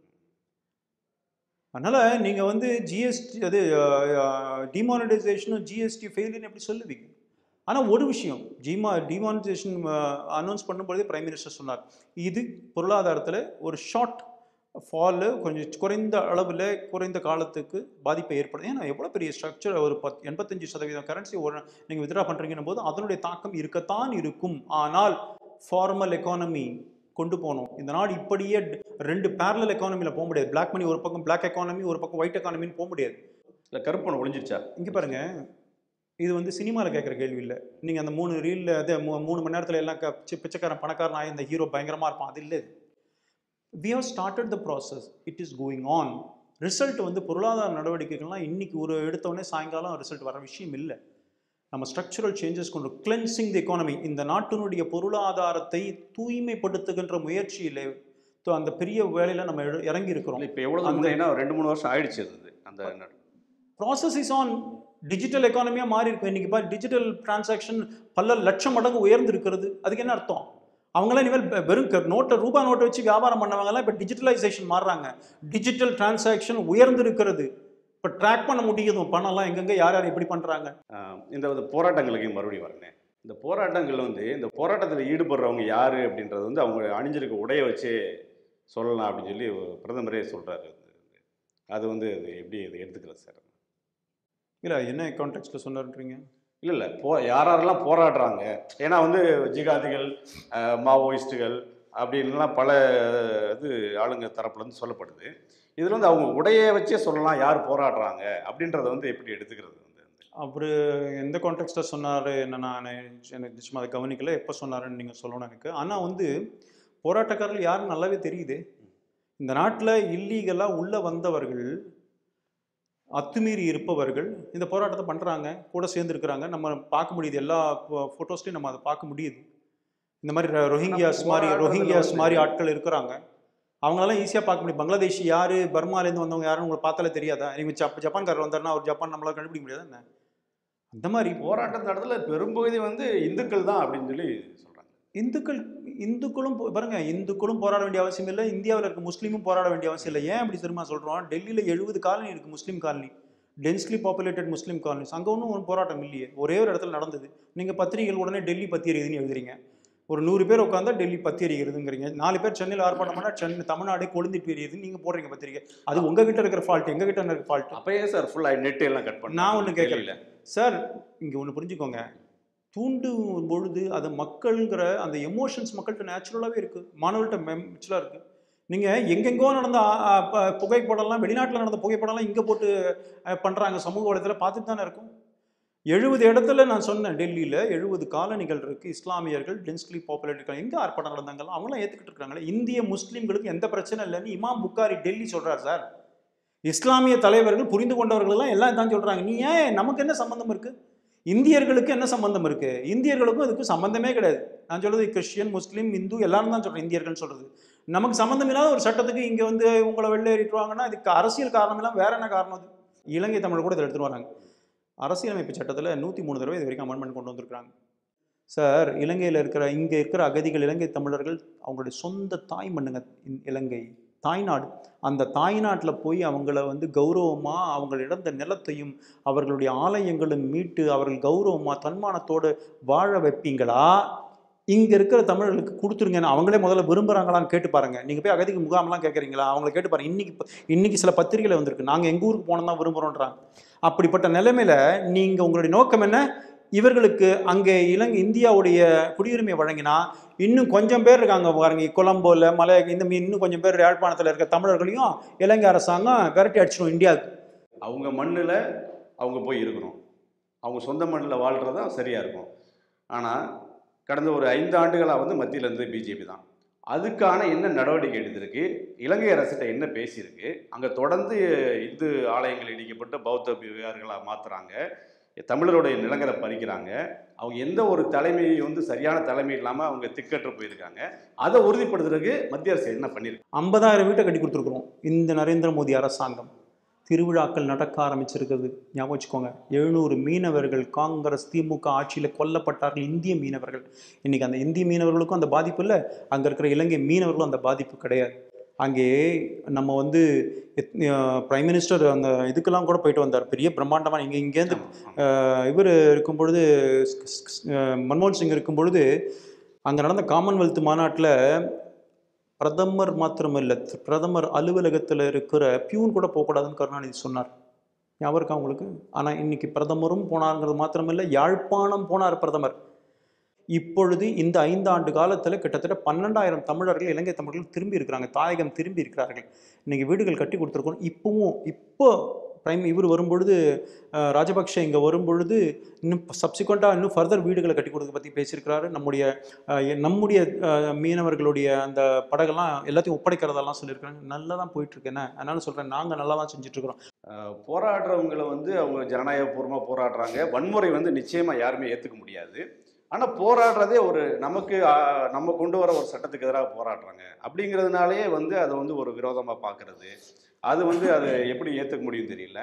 அதனால் நீங்கள் வந்து ஜிஎஸ்டி அது டிமானிட்டைசேஷனும் ஜிஎஸ்டி ஃபெயிலின்னு எப்படி சொல்லுவீங்க ஆனால் ஒரு விஷயம் ஜிமா டிமானிட்டைசேஷன் அனௌன்ஸ் பண்ணும்பொழுதே பிரைம் மினிஸ்டர் சொன்னார் இது பொருளாதாரத்தில் ஒரு ஷார்ட் ஃபாலு கொஞ்சம் குறைந்த அளவில் குறைந்த காலத்துக்கு பாதிப்பை ஏற்படுது ஏன்னா எவ்வளோ பெரிய ஸ்ட்ரக்சர் ஒரு பத் எண்பத்தஞ்சு சதவீதம் கரன்சி ஒரு நீங்கள் வித்ரா பண்ணுறீங்கன்னும் போது அதனுடைய தாக்கம் இருக்கத்தான் இருக்கும் ஆனால் ஃபார்மல் எக்கானமி கொண்டு போனோம் இந்த நாடு இப்படியே ட- ரெண்டு பேரலல் எக்கானமியில் போக முடியாது பிளாக் மணி ஒரு பக்கம் பிளாக் எக்கானமி ஒரு பக்கம் ஒயிட் எக்கானமின்னு போக முடியாது இல்லை கருப்பணம் ஒழிஞ்சிருச்சா இங்கே பாருங்க இது வந்து சினிமாவில் கேட்குற கேள்வி இல்லை நீங்கள் அந்த மூணு ரீலில் அது மூ- மூணு மணி நேரத்தில் எல்லாம் க- சி- பிச்சைக்காரன் பணக்காரன் ஆகி இந்த ஹீரோ பயங்கரமாக இருப்பான் அது இல்லை we have started the process it is going on result வந்து பொருளாதார நடவடிக்கைகள்லாம் இன்னைக்கு ஒரு எடுத்தோடனே சாயங்காலம் ரிசல்ட் வர விஷயம் இல்லை நம்ம ஸ்ட்ரக்சரல் சேஞ்சஸ் கொண்டு கிளென்சிங் தி எக்கானமி இந்த நாட்டினுடைய பொருளாதாரத்தை தூய்மைப்படுத்துகின்ற முயற்சியில் அந்த பெரிய வேலையில் நம்ம இற- இறங்கி இருக்கிறோம் இல்லை இப்போ எவ்வளோ அந்த- ஏன்னா ரெண்டு மூணு வருஷம் ஆயிடுச்சு அது அந்த நட- ப்ராசஸ் இஸ் ஆன் டிஜிட்டல் எக்கானமியாக மாறி இருக்கு இன்னைக்கு பாரு டிஜிட்டல் டிரான்சாக்ஷன் பல லட்சம் மடங்கு உயர்ந்து இருக்கிறது அதுக்கு என்ன அர்த்தம் அவங்களாம் இனிமேல் வெ- வெறும் க- நோட்டை ரூபா நோட்டை வச்சு வியாபாரம் பண்ணவங்கலாம் இப்போ டிஜிட்டலைசேஷன் மாறுறாங்க டிஜிட்டல் டிரான்சாக்ஷன் உயர்ந்து இருக்கிறது இப்போ ட்ராக் பண்ண முடியுது பணம்லாம் எங்கெங்க யார் யார் எப்படி பண்ணுறாங்க ஆஹ் இந்த வந்து போராட்டங்களுக்கு மறுபடியும் வரேன் இந்த போராட்டங்கள் வந்து இந்த போராட்டத்தில் ஈடுபடுறவங்க யார் அப்படின்றது வந்து அவங்க அணிஞ்சிருக்க உடையை வச்சே சொல்லலாம் அப்படின்னு சொல்லி பிரதமரே சொல்கிறாரு அது வந்து அது எப்படி இது எடுத்துக்கிறது சார் இல்லை என்ன கான்டெக்ட்ல சொன்னார்ன்றீங்க இல்லை இல்லை போ யார் யாரெல்லாம் போராடுறாங்க ஏன்னா வந்து ஜிகாதிகள் அஹ், மாவோயிஸ்ட்டுகள் அப்படின்லாம் பல இது ஆளுங்க தரப்புலேருந்து சொல்லப்படுது இதில் வந்து அவங்க உடையை வச்சே சொல்லலாம் யார் போராடுறாங்க அப்படின்றத வந்து எப்படி எடுத்துக்கிறது வந்து அவர் எந்த கான்டெக்ட்டில் சொன்னார் என்ன நான் எனக்கு நிச்சயமாக அதை கவனிக்கல எப்போ சொன்னாருன்னு நீங்கள் சொல்லணும் எனக்கு ஆனால் வந்து போராட்டக்காரர்கள் யாருன்னு நல்லாவே தெரியுது இந்த நாட்டில் இல்லீகலாக உள்ளே வந்தவர்கள் அத்துமீறி இருப்பவர்கள் இந்த போராட்டத்தை பண்ணுறாங்க கூட சேர்ந்துருக்கிறாங்க நம்ம பார்க்க முடியுது எல்லா ஃபோட்டோஸ்லையும் நம்ம அதை பார்க்க முடியுது இந்த மாதிரி ர- ரொஹிங்கியாஸ் மாதிரி போராட்டத்துல ரொஹிங்கியாஸ் வந்து- மாதிரி ஆட்கள் இருக்கிறாங்க அவங்களெல்லாம் ஈஸியாக பார்க்க முடியும் பங்களாதேஷ் யார் பர்மாலேருந்து வந்தவங்க யாருன்னு உங்களுக்கு பார்த்தாலே தெரியாதா நீங்கள் ஜப்ப ஜப்பான்காரர் வந்தாருன்னா அவர் ஜப்பான் நம்மளால கண்டுபிடிக்க முடியாதா என்ன அந்த மாதிரி போராட்டம் நடத்துல பெரும்பகுதி வந்து இந்துக்கள் தான் அப்படின்னு சொல்லி சொல்கிறாங்க இந்துக்கள் இந்துக்களும் போ- பாருங்க இந்துக்களும் போராட வேண்டிய அவசியம் இல்லை இந்தியாவில் இருக்க முஸ்லீமும் போராட வேண்டிய அவசியம் இல்லை ஏன் அப்படி தெரியுமா சொல்கிறோம் டெல்லியில் எழுபது காலனி இருக்குது Muslim colony densely populated Muslim colonies அங்கே ஒன்றும் ஒரு போராட்டம் இல்லையே ஒரே ஒரு இடத்துல நடந்தது நீங்கள் பத்திரிகைகள் உடனே டெல்லி பத்தி எரியுதுன்னு எழுதுறீங்க ஒரு நூறு பேர் உட்காந்தா டெல்லி பத்தி எரியுதுங்கிறீங்க நாலு பேர் சென்னையில் ஆர்ப்பாட்டம் பண்ணால் சென்னை தமிழ்நாடே கொழுந்துட்டு எரியுதுன்னு நீங்கள் போடுறீங்க பத்திரிகை அது உங்ககிட்ட இருக்கிற ஃபால்ட் எங்க கிட்ட இருக்கிற ஃபால்ட் அப்பயே சார் ஃபுல்லாக நெட் எல்லாம் கட் பண்ணி நான் ஒண்ணு கேட்கல. சார் இங்கே ஒன்று புரிஞ்சுக்கோங்க தூண்டும் பொழுது அது மக்கள்ங்கிற அந்த எமோஷன்ஸ் மக்கள்கிட்ட நேச்சுரலாகவே இருக்குது மாணவர்கள்ட்ட மெச்சலாக இருக்குது நீங்கள் எங்கெங்கோ நடந்த ஆ, ஆ, ப- புகைப்படம்லாம் வெளிநாட்டில் நடந்த புகைப்படம்லாம் இங்கே போட்டு பண்ணுறாங்க சமூக வலைத்தில் பார்த்துட்டு தானே இருக்கும் எழுபது இடத்துல நான் சொன்னேன் டெல்லியில் எழுபது காலனிகள் இருக்குது இஸ்லாமியர்கள் டென்ஸ்லி பாப்புலேட்டட் எங்கே ஆர்ப்பாட்டம் நடந்தாங்களோ அவங்களாம் ஏற்றுக்கிட்டு இருக்காங்களே இந்திய முஸ்லீம்களுக்கு எந்த பிரச்சனை இல்லைன்னு இமாம் புக்காரி டெல்லி சொல்கிறார் சார் இஸ்லாமிய தலைவர்கள் புரிந்து கொண்டவர்கள் எல்லாம் எல்லாம் தான் சொல்றாங்க நீ ஏன் நமக்கு என்ன சம்பந்தம் இருக்கு இந்தியர்களுக்கு என்ன சம்பந்தம் இருக்கு இந்தியர்களுக்கும் இதுக்கும் சம்பந்தமே கிடையாது நான் சொல்றது கிறிஸ்டியன் முஸ்லீம் இந்து எல்லாரும் தான் சொல்றேன் இந்தியர்கள் சொல்றது நமக்கு சம்பந்தம் இல்லாத ஒரு சட்டத்துக்கு இங்க வந்து உங்களை வெளில ஏறிட்டுவாங்கன்னா இதுக்கு அரசியல் காரணம் இல்லாம வேற என்ன காரணம் அது இலங்கை தமிழ் கூட இதை எடுத்துட்டு வராங்க அரசியலமைப்பு சட்டத்தில் நூற்றி மூணு தடவை இது வரைக்கும் அமெண்ட்மெண்ட் கொண்டு வந்திருக்காங்க சார் இலங்கையில் இருக்கிற இங்கே இருக்கிற அகதிகள் இலங்கை தமிழர்கள் அவங்களுடைய சொந்த தாய் மண்ணுங்க இ- இலங்கை தாய்நாடு அந்த தாய்நாட்டில் போய் அவங்கள வந்து கௌரவமாக அவங்கள் இழந்த நிலத்தையும் அவர்களுடைய ஆலயங்களும் மீட்டு அவர்கள் கௌரவமாக தன்மானத்தோடு வாழ வைப்பீங்களா இங்கே இருக்கிற தமிழர்களுக்கு கொடுத்துருங்கன்னு அவங்களே முதல்ல விரும்புகிறாங்களான்னு கேட்டு பாருங்க நீங்கள் போய் அகதிக்கு முகாம்லாம் கேட்குறீங்களா அவங்கள கேட்டு பாருங்க இன்னைக்கு இப்ப- இன்னைக்கு சில பத்திரிகையில் வந்திருக்கு நாங்கள் எங்கள் ஊருக்கு போனோம் தான் விரும்புகிறோன்றாங்க அப்படிப்பட்ட நிலைமையில நீங்கள் உங்களுடைய நோக்கம் என்ன இவர்களுக்கு அங்கே இலங்கை இந்தியாவுடைய குடியுரிமை வழங்கினா இன்னும் கொஞ்சம் பேர் இருக்காங்க பாருங்க கொலம்போல மலை இந்த மீ- இன்னும் கொஞ்சம் பேர் யாழ்ப்பாணத்தில் இருக்க தமிழர்களையும் இலங்கை அரசாங்கம் விரட்டி அடிச்சிடும் இந்தியாவுக்கு அவங்க மண்ணில் அவங்க போய் இருக்கணும் அவங்க சொந்த மண்ணில் வாழ்கிறது தான் சரியாக இருக்கும் ஆனால் கடந்த ஒரு ஐந்து ஆண்டுகளாக வந்து மத்தியில் இருந்து பிஜேபி தான் அதுக்கான என்ன நடவடிக்கை எடுத்திருக்கு இலங்கை அரசிட்ட என்ன பேசியிருக்கு அங்கே தொடர்ந்து இந்து ஆலயங்கள் இடிக்கப்பட்டு பௌத்த விகார்களாக மாற்றுறாங்க தமிழருடைய நிலங்களை பறிக்கிறாங்க அவங்க எந்த ஒரு தலைமையை வந்து சரியான தலைமை இல்லாமல் அவங்க திக்கற்று போயிருக்காங்க அதை உறுதிப்படுத்துறதுக்கு மத்திய அரசு என்ன பண்ணியிருக்கு ஐம்பதாயிரம் வீட்டை கட்டி கொடுத்துருக்குறோம் இந்த நரேந்திர மோடி அரசாங்கம் திருவிழாக்கள் நடக்க ஆரம்பிச்சிருக்கிறது ஞாபகம் வச்சுக்கோங்க எழுநூறு மீனவர்கள் காங்கிரஸ் திமுக ஆட்சியில் கொல்லப்பட்டார்கள் இந்திய மீனவர்கள் இன்னைக்கு அந்த இந்திய மீனவர்களுக்கும் அந்த பாதிப்பு இல்லை அங்கே இருக்கிற இலங்கை மீனவர்களும் அந்த பாதிப்பு கிடையாது அங்கே நம்ம வந்து பிரைம் மினிஸ்டர் அந்த இதுக்கெல்லாம் கூட போயிட்டு வந்தார் பெரிய பிரம்மாண்டமாக இங்கே இங்கேருந்து இவர் இருக்கும் பொழுது அஹ், மன்மோகன் சிங் இருக்கும் பொழுது அங்கே நடந்த காமன்வெல்த் மாநாட்டில் பிரதமர் மாத்திரமில்லை பிரதமர் அலுவலகத்தில் இருக்கிற பியூன் கூட போகக்கூடாதுன்னு கருணாநிதி சொன்னார் ஞாபகம் இருக்கா உங்களுக்கு ஆனால் இன்னைக்கு பிரதமரும் போனாருங்கிறது மாத்திரமில்லை யாழ்ப்பாணம் போனார் பிரதமர் இப்பொழுது இந்த ஐந்து ஆண்டு காலத்தில் கிட்டத்தட்ட பன்னெண்டாயிரம் தமிழர்கள் இலங்கை தமிழர்கள் திரும்பி இருக்கிறாங்க தாயகம் திரும்பி இருக்கிறார்கள் இன்னைக்கு வீடுகள் கட்டி கொடுத்துருக்கோம் இப்போவும் இப்போ பிரைம் இவர் வரும்பொழுது அஹ், ராஜபக்ஷ இங்கே வரும்பொழுது இன்னும் சப்சிக்வெண்ட்டாக இன்னும் ஃபர்தர் வீடுகளை கட்டி கொடுக்க பற்றி பேசியிருக்கிறாரு நம்முடைய அஹ், எ- நம்முடைய அஹ், மீனவர்களுடைய அந்த படகெல்லாம் எல்லாத்தையும் ஒப்படைக்கிறதெல்லாம் சொல்லியிருக்காங்க நல்லா தான் போயிட்டுருக்கு என்ன அதனால சொல்கிறேன் நாங்கள் நல்லா தான் செஞ்சுட்ருக்குறோம் போராடுறவங்களை வந்து அவங்க ஜனநாயகபூர்வமாக போராடுறாங்க வன்முறை வந்து நிச்சயமாக யாருமே ஏற்றுக்க முடியாது ஆனால் போராடுறதே ஒரு நமக்கு ஆ, நம்ம கொண்டு வர ஒரு சட்டத்துக்கு எதிராக போராடுறாங்க அப்படிங்கிறதுனாலே வந்து அதை வந்து ஒரு விரோதமாக பார்க்கறது அது வந்து அதை எப்படி ஏற்றுக்க முடியும் தெரியல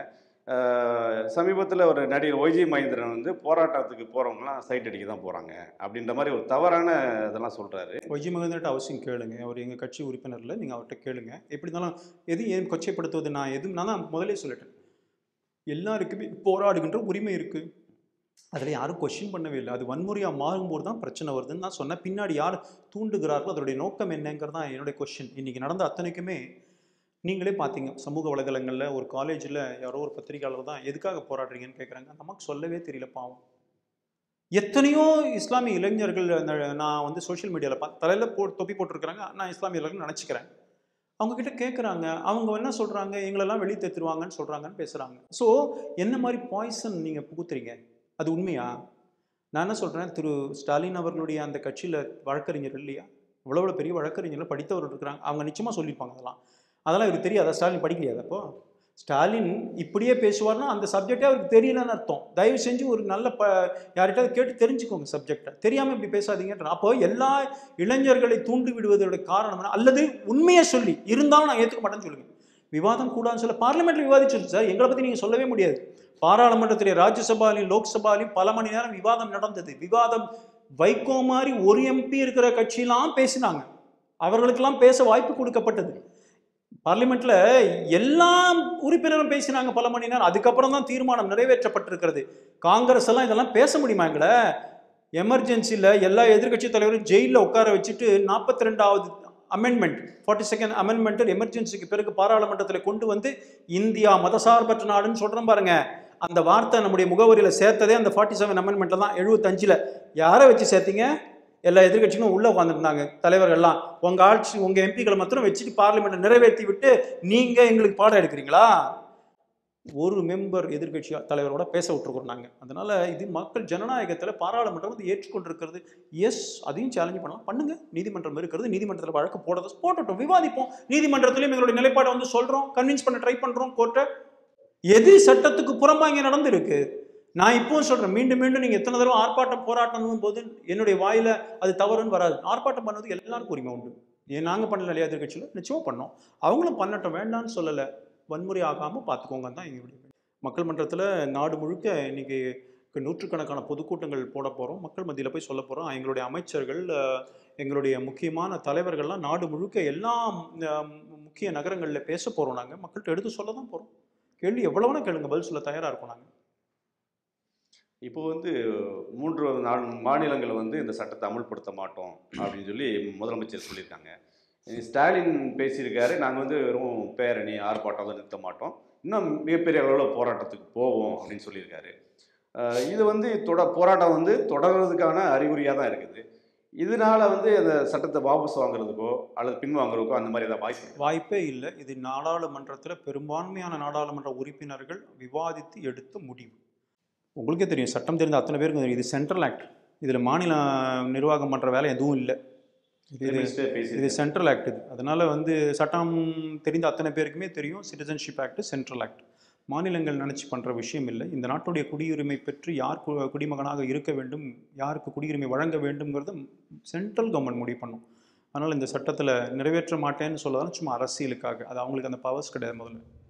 சமீபத்தில் ஒரு நடிகர் ஒய்ஜி மகேந்திரன் வந்து போராட்டத்துக்கு போகிறவங்களாம் சைட் அடிக்க தான் போகிறாங்க அப்படின்ற மாதிரி ஒரு தவறான இதெல்லாம் சொல்கிறாரு ஒய்ஜி மகேந்திரட்ட அவசியம் கேளுங்க அவர் எங்கள் கட்சி உறுப்பினரில் நீங்கள் அவர்கிட்ட கேளுங்க எப்படி இருந்தாலும் எது ஏன் கொச்சைப்படுத்துவது நான் எதுவும் நான் தான் முதலே சொல்லிட்டேன் எல்லாருக்குமே போராடுகின்ற உரிமை இருக்குது அதில் யாரும் கொஷின் பண்ணவே இல்லை அது வன்முறையாக மாறும்போது தான் பிரச்சனை வருதுன்னு நான் சொன்னேன் பின்னாடி யார் தூண்டுகிறார்களோ அதோடைய நோக்கம் என்னங்கிறது தான் என்னுடைய கொஷின் இன்றைக்கி நடந்த அத்தனைக்குமே நீங்களே பார்த்தீங்க சமூக வலைதளங்களில் ஒரு காலேஜில் யாரோ ஒரு பத்திரிகையாளர் தான் எதுக்காக போராடுறீங்கன்னு கேட்குறாங்க நமக்கு சொல்லவே தெரியல பாவம் எத்தனையோ இஸ்லாமிய இளைஞர்கள் அந்த நான் வந்து சோஷியல் மீடியாவில் பா தலையில் போ தொப்பி போட்டிருக்கிறாங்க நான் இஸ்லாமிய இளைஞர்கள் நினச்சிக்கிறேன் அவங்க கிட்ட கேட்குறாங்க அவங்க என்ன சொல்கிறாங்க எங்களெல்லாம் வெளியே தேத்துருவாங்கன்னு சொல்கிறாங்கன்னு பேசுகிறாங்க ஸோ என்ன மாதிரி பாய்சன் நீங்கள் புகுத்துறீங்க அது உண்மையா நான் என்ன சொல்கிறேன் திரு ஸ்டாலின் அவர்களுடைய அந்த கட்சியில் வழக்கறிஞர் இல்லையா இவ்வளோ இவ்வளோ பெரிய வழக்கறிஞர்கள் படித்தவர்கள் இருக்கிறாங்க அவங்க நிச்சயமாக சொல்லியிருப்பாங்க அதெல்லாம் அதெல்லாம் இவருக்கு தெரியாதா ஸ்டாலின் படிக்கலையா அப்போ ஸ்டாலின் இப்படியே பேசுவார்னா அந்த சப்ஜெக்டே அவருக்கு தெரியலன்னு அர்த்தம் தயவு செஞ்சு ஒரு நல்ல ப யார்கிட்டயாவது கேட்டு தெரிஞ்சுக்கோங்க சப்ஜெக்டை தெரியாமல் இப்படி பேசாதீங்கன்ற அப்போ எல்லா இளைஞர்களை தூண்டி விடுவதோட காரணம் என்ன அல்லது உண்மையை சொல்லி இருந்தாலும் நான் ஏற்றுக்க மாட்டேன்னு சொல்லுங்க விவாதம் கூடாதுன்னு சொல்ல பார்லிமெண்ட்ல விவாதிச்சு சார் எங்களை பற்றி நீங்கள் சொல்லவே முடியாது பாராளுமன்றத்திலே ராஜ்யசபாலையும் லோக்சபாலையும் பல மணி நேரம் விவாதம் நடந்தது விவாதம் வைகோ மாதிரி ஒரு எம்பி இருக்கிற கட்சியெல்லாம் பேசினாங்க அவர்களுக்கெல்லாம் பேச வாய்ப்பு கொடுக்கப்பட்டது பார்லிமெண்ட்ல எல்லா உறுப்பினரும் பேசினாங்க பல மணி நேரம் அதுக்கப்புறம் தான் தீர்மானம் நிறைவேற்றப்பட்டிருக்கிறது காங்கிரஸ் எல்லாம் இதெல்லாம் பேச முடியுமா எங்களை எமர்ஜென்சியில் எல்லா எதிர்க்கட்சி தலைவரும் ஜெயிலில் உட்கார வச்சுட்டு நாற்பத்தி ரெண்டாவது அமெண்ட்மெண்ட் ஃபார்ட்டி செகண்ட் அமெண்ட்மெண்ட் எமர்ஜென்சிக்கு பிறகு பாராளுமன்றத்தில் கொண்டு வந்து இந்தியா மதசார்பற்ற நாடுன்னு சொல்கிறோம் பாருங்க அந்த வார்த்தை நம்முடைய முகவரியில் சேர்த்ததே அந்த ஃபார்ட்டி செவன் அமெண்ட்மெண்ட்டில் தான் எழுபத்தஞ்சில் யாரை வச்சு சேர்த்தீங்க எல்லா எதிர்க்கட்சிகளும் உள்ளே உட்காந்துருந்தாங்க தலைவர்கள்லாம் உங்கள் ஆட்சி உங்கள் எம்பிக்களை மாத்திரம் வச்சுட்டு பார்லிமெண்ட்டை நிறைவேற்றி விட்டு நீங்கள் எங்களுக்கு பாடம் எடுக்கிறீங்களா ஒரு மெம்பர் எதிர்க்கட்சி தலைவரோட பேச விட்டுருக்கோம் நாங்கள் அதனால் இது மக்கள் ஜனநாயகத்தில் பாராளுமன்றம் வந்து ஏற்றுக்கொண்டிருக்கிறது எஸ் அதையும் சேலஞ்ச் பண்ணலாம் பண்ணுங்க நீதிமன்றம் இருக்கிறது நீதிமன்றத்தில் வழக்கு போடுறது போட்டட்டும் விவாதிப்போம் நீதிமன்றத்திலையும் எங்களுடைய நிலைப்பாடை வந்து சொல்கிறோம் கன்வின்ஸ் பண்ண ட்ரை பண்ணுறோம் கோர்ட்டை எது சட்டத்துக்கு புறம்பா இங்கே நடந்திருக்கு நான் இப்பவும் சொல்கிறேன் மீண்டும் மீண்டும் நீங்கள் எத்தனை தடவை ஆர்ப்பாட்டம் போராட்டம் போது என்னுடைய வாயில் அது தவறுன்னு வராது ஆர்ப்பாட்டம் பண்ணது எல்லாருக்கும் உரிமை உண்டு ஏன் நாங்கள் பண்ணல இல்லையா எதிர்கட்சியில் நிச்சயமாக பண்ணோம் அவங்களும் பண்ணட்டும் வேண்டாம்னு சொல்லலை வன்முறை ஆகாமல் பார்த்துக்கோங்க தான் எங்களுடைய மக்கள் மன்றத்தில் நாடு முழுக்க இன்னைக்கு நூற்றுக்கணக்கான பொதுக்கூட்டங்கள் போட போகிறோம் மக்கள் மத்தியில் போய் சொல்ல போகிறோம் எங்களுடைய அமைச்சர்கள் அஹ், எங்களுடைய முக்கியமான தலைவர்கள்லாம் நாடு முழுக்க எல்லா அஹ், முக்கிய நகரங்களில் பேச போகிறோம் நாங்கள் மக்கள்கிட்ட எடுத்து சொல்ல தான் போகிறோம் கேள்வி எவ்வளோ வேணா கேளுங்க பதில் சொல்ல தயாராக இருக்கோம் நாங்கள் இப்போ வந்து மூன்று நாலு மாநிலங்கள் வந்து இந்த சட்டத்தை அமல்படுத்த மாட்டோம் அப்படின்னு சொல்லி முதலமைச்சர் சொல்லியிருக்காங்க ஸ்டாலின் பேசியிருக்காரு நாங்கள் வந்து வெறும் பேரணி ஆர்ப்பாட்டம் தான் நிறுத்த மாட்டோம் இன்னும் மிகப்பெரிய அளவில் போராட்டத்துக்கு போவோம் அப்படின்னு சொல்லியிருக்காரு அஹ் இது வந்து தொட போராட்டம் வந்து தொடர்றதுக்கான அறிகுறியாக தான் இருக்குது இதனால வந்து அந்த சட்டத்தை வாபஸ் வாங்குறதுக்கோ அல்லது பின்வாங்குறதுக்கோ அந்த மாதிரி ஏதாவது வாய்ப்பு இருக்கா? வாய்ப்பே இல்லை இது நாடாளுமன்றத்தில் பெரும்பான்மையான நாடாளுமன்ற உறுப்பினர்கள் விவாதித்து எடுத்த முடிவு உங்களுக்கே தெரியும் சட்டம் தெரிந்த அத்தனை பேருக்கு தெரியும் இது சென்ட்ரல் ஆக்ட் இதில் மாநில நிர்வாகம் பண்ணுற வேலை எதுவும் இல்லை இது இது minister இது பேசியிருக்காரு. சென்ட்ரல் ஆக்ட் இது அதனால் வந்து சட்டம் தெரிந்த அத்தனை பேருக்குமே தெரியும் சிட்டிசன்ஷிப் ஆக்ட் சென்ட்ரல் ஆக்ட் மாநிலங்கள் நினச்சி பண்ணுற விஷயம் இல்லை இந்த நாட்டுடைய குடியுரிமை பெற்று யார் கு- குடிமகனாக இருக்க வேண்டும் யாருக்கு குடியுரிமை வழங்க வேண்டும்ங்கிறத சென்ட்ரல் கவர்மெண்ட் முடிவு பண்ணும் அதனால் இந்த சட்டத்தில் நிறைவேற்ற மாட்டேன்னு சொல்லதான் சும்மா அரசியலுக்காக அது அவங்களுக்கு அந்த பவர்ஸ் கிடையாது முதல்ல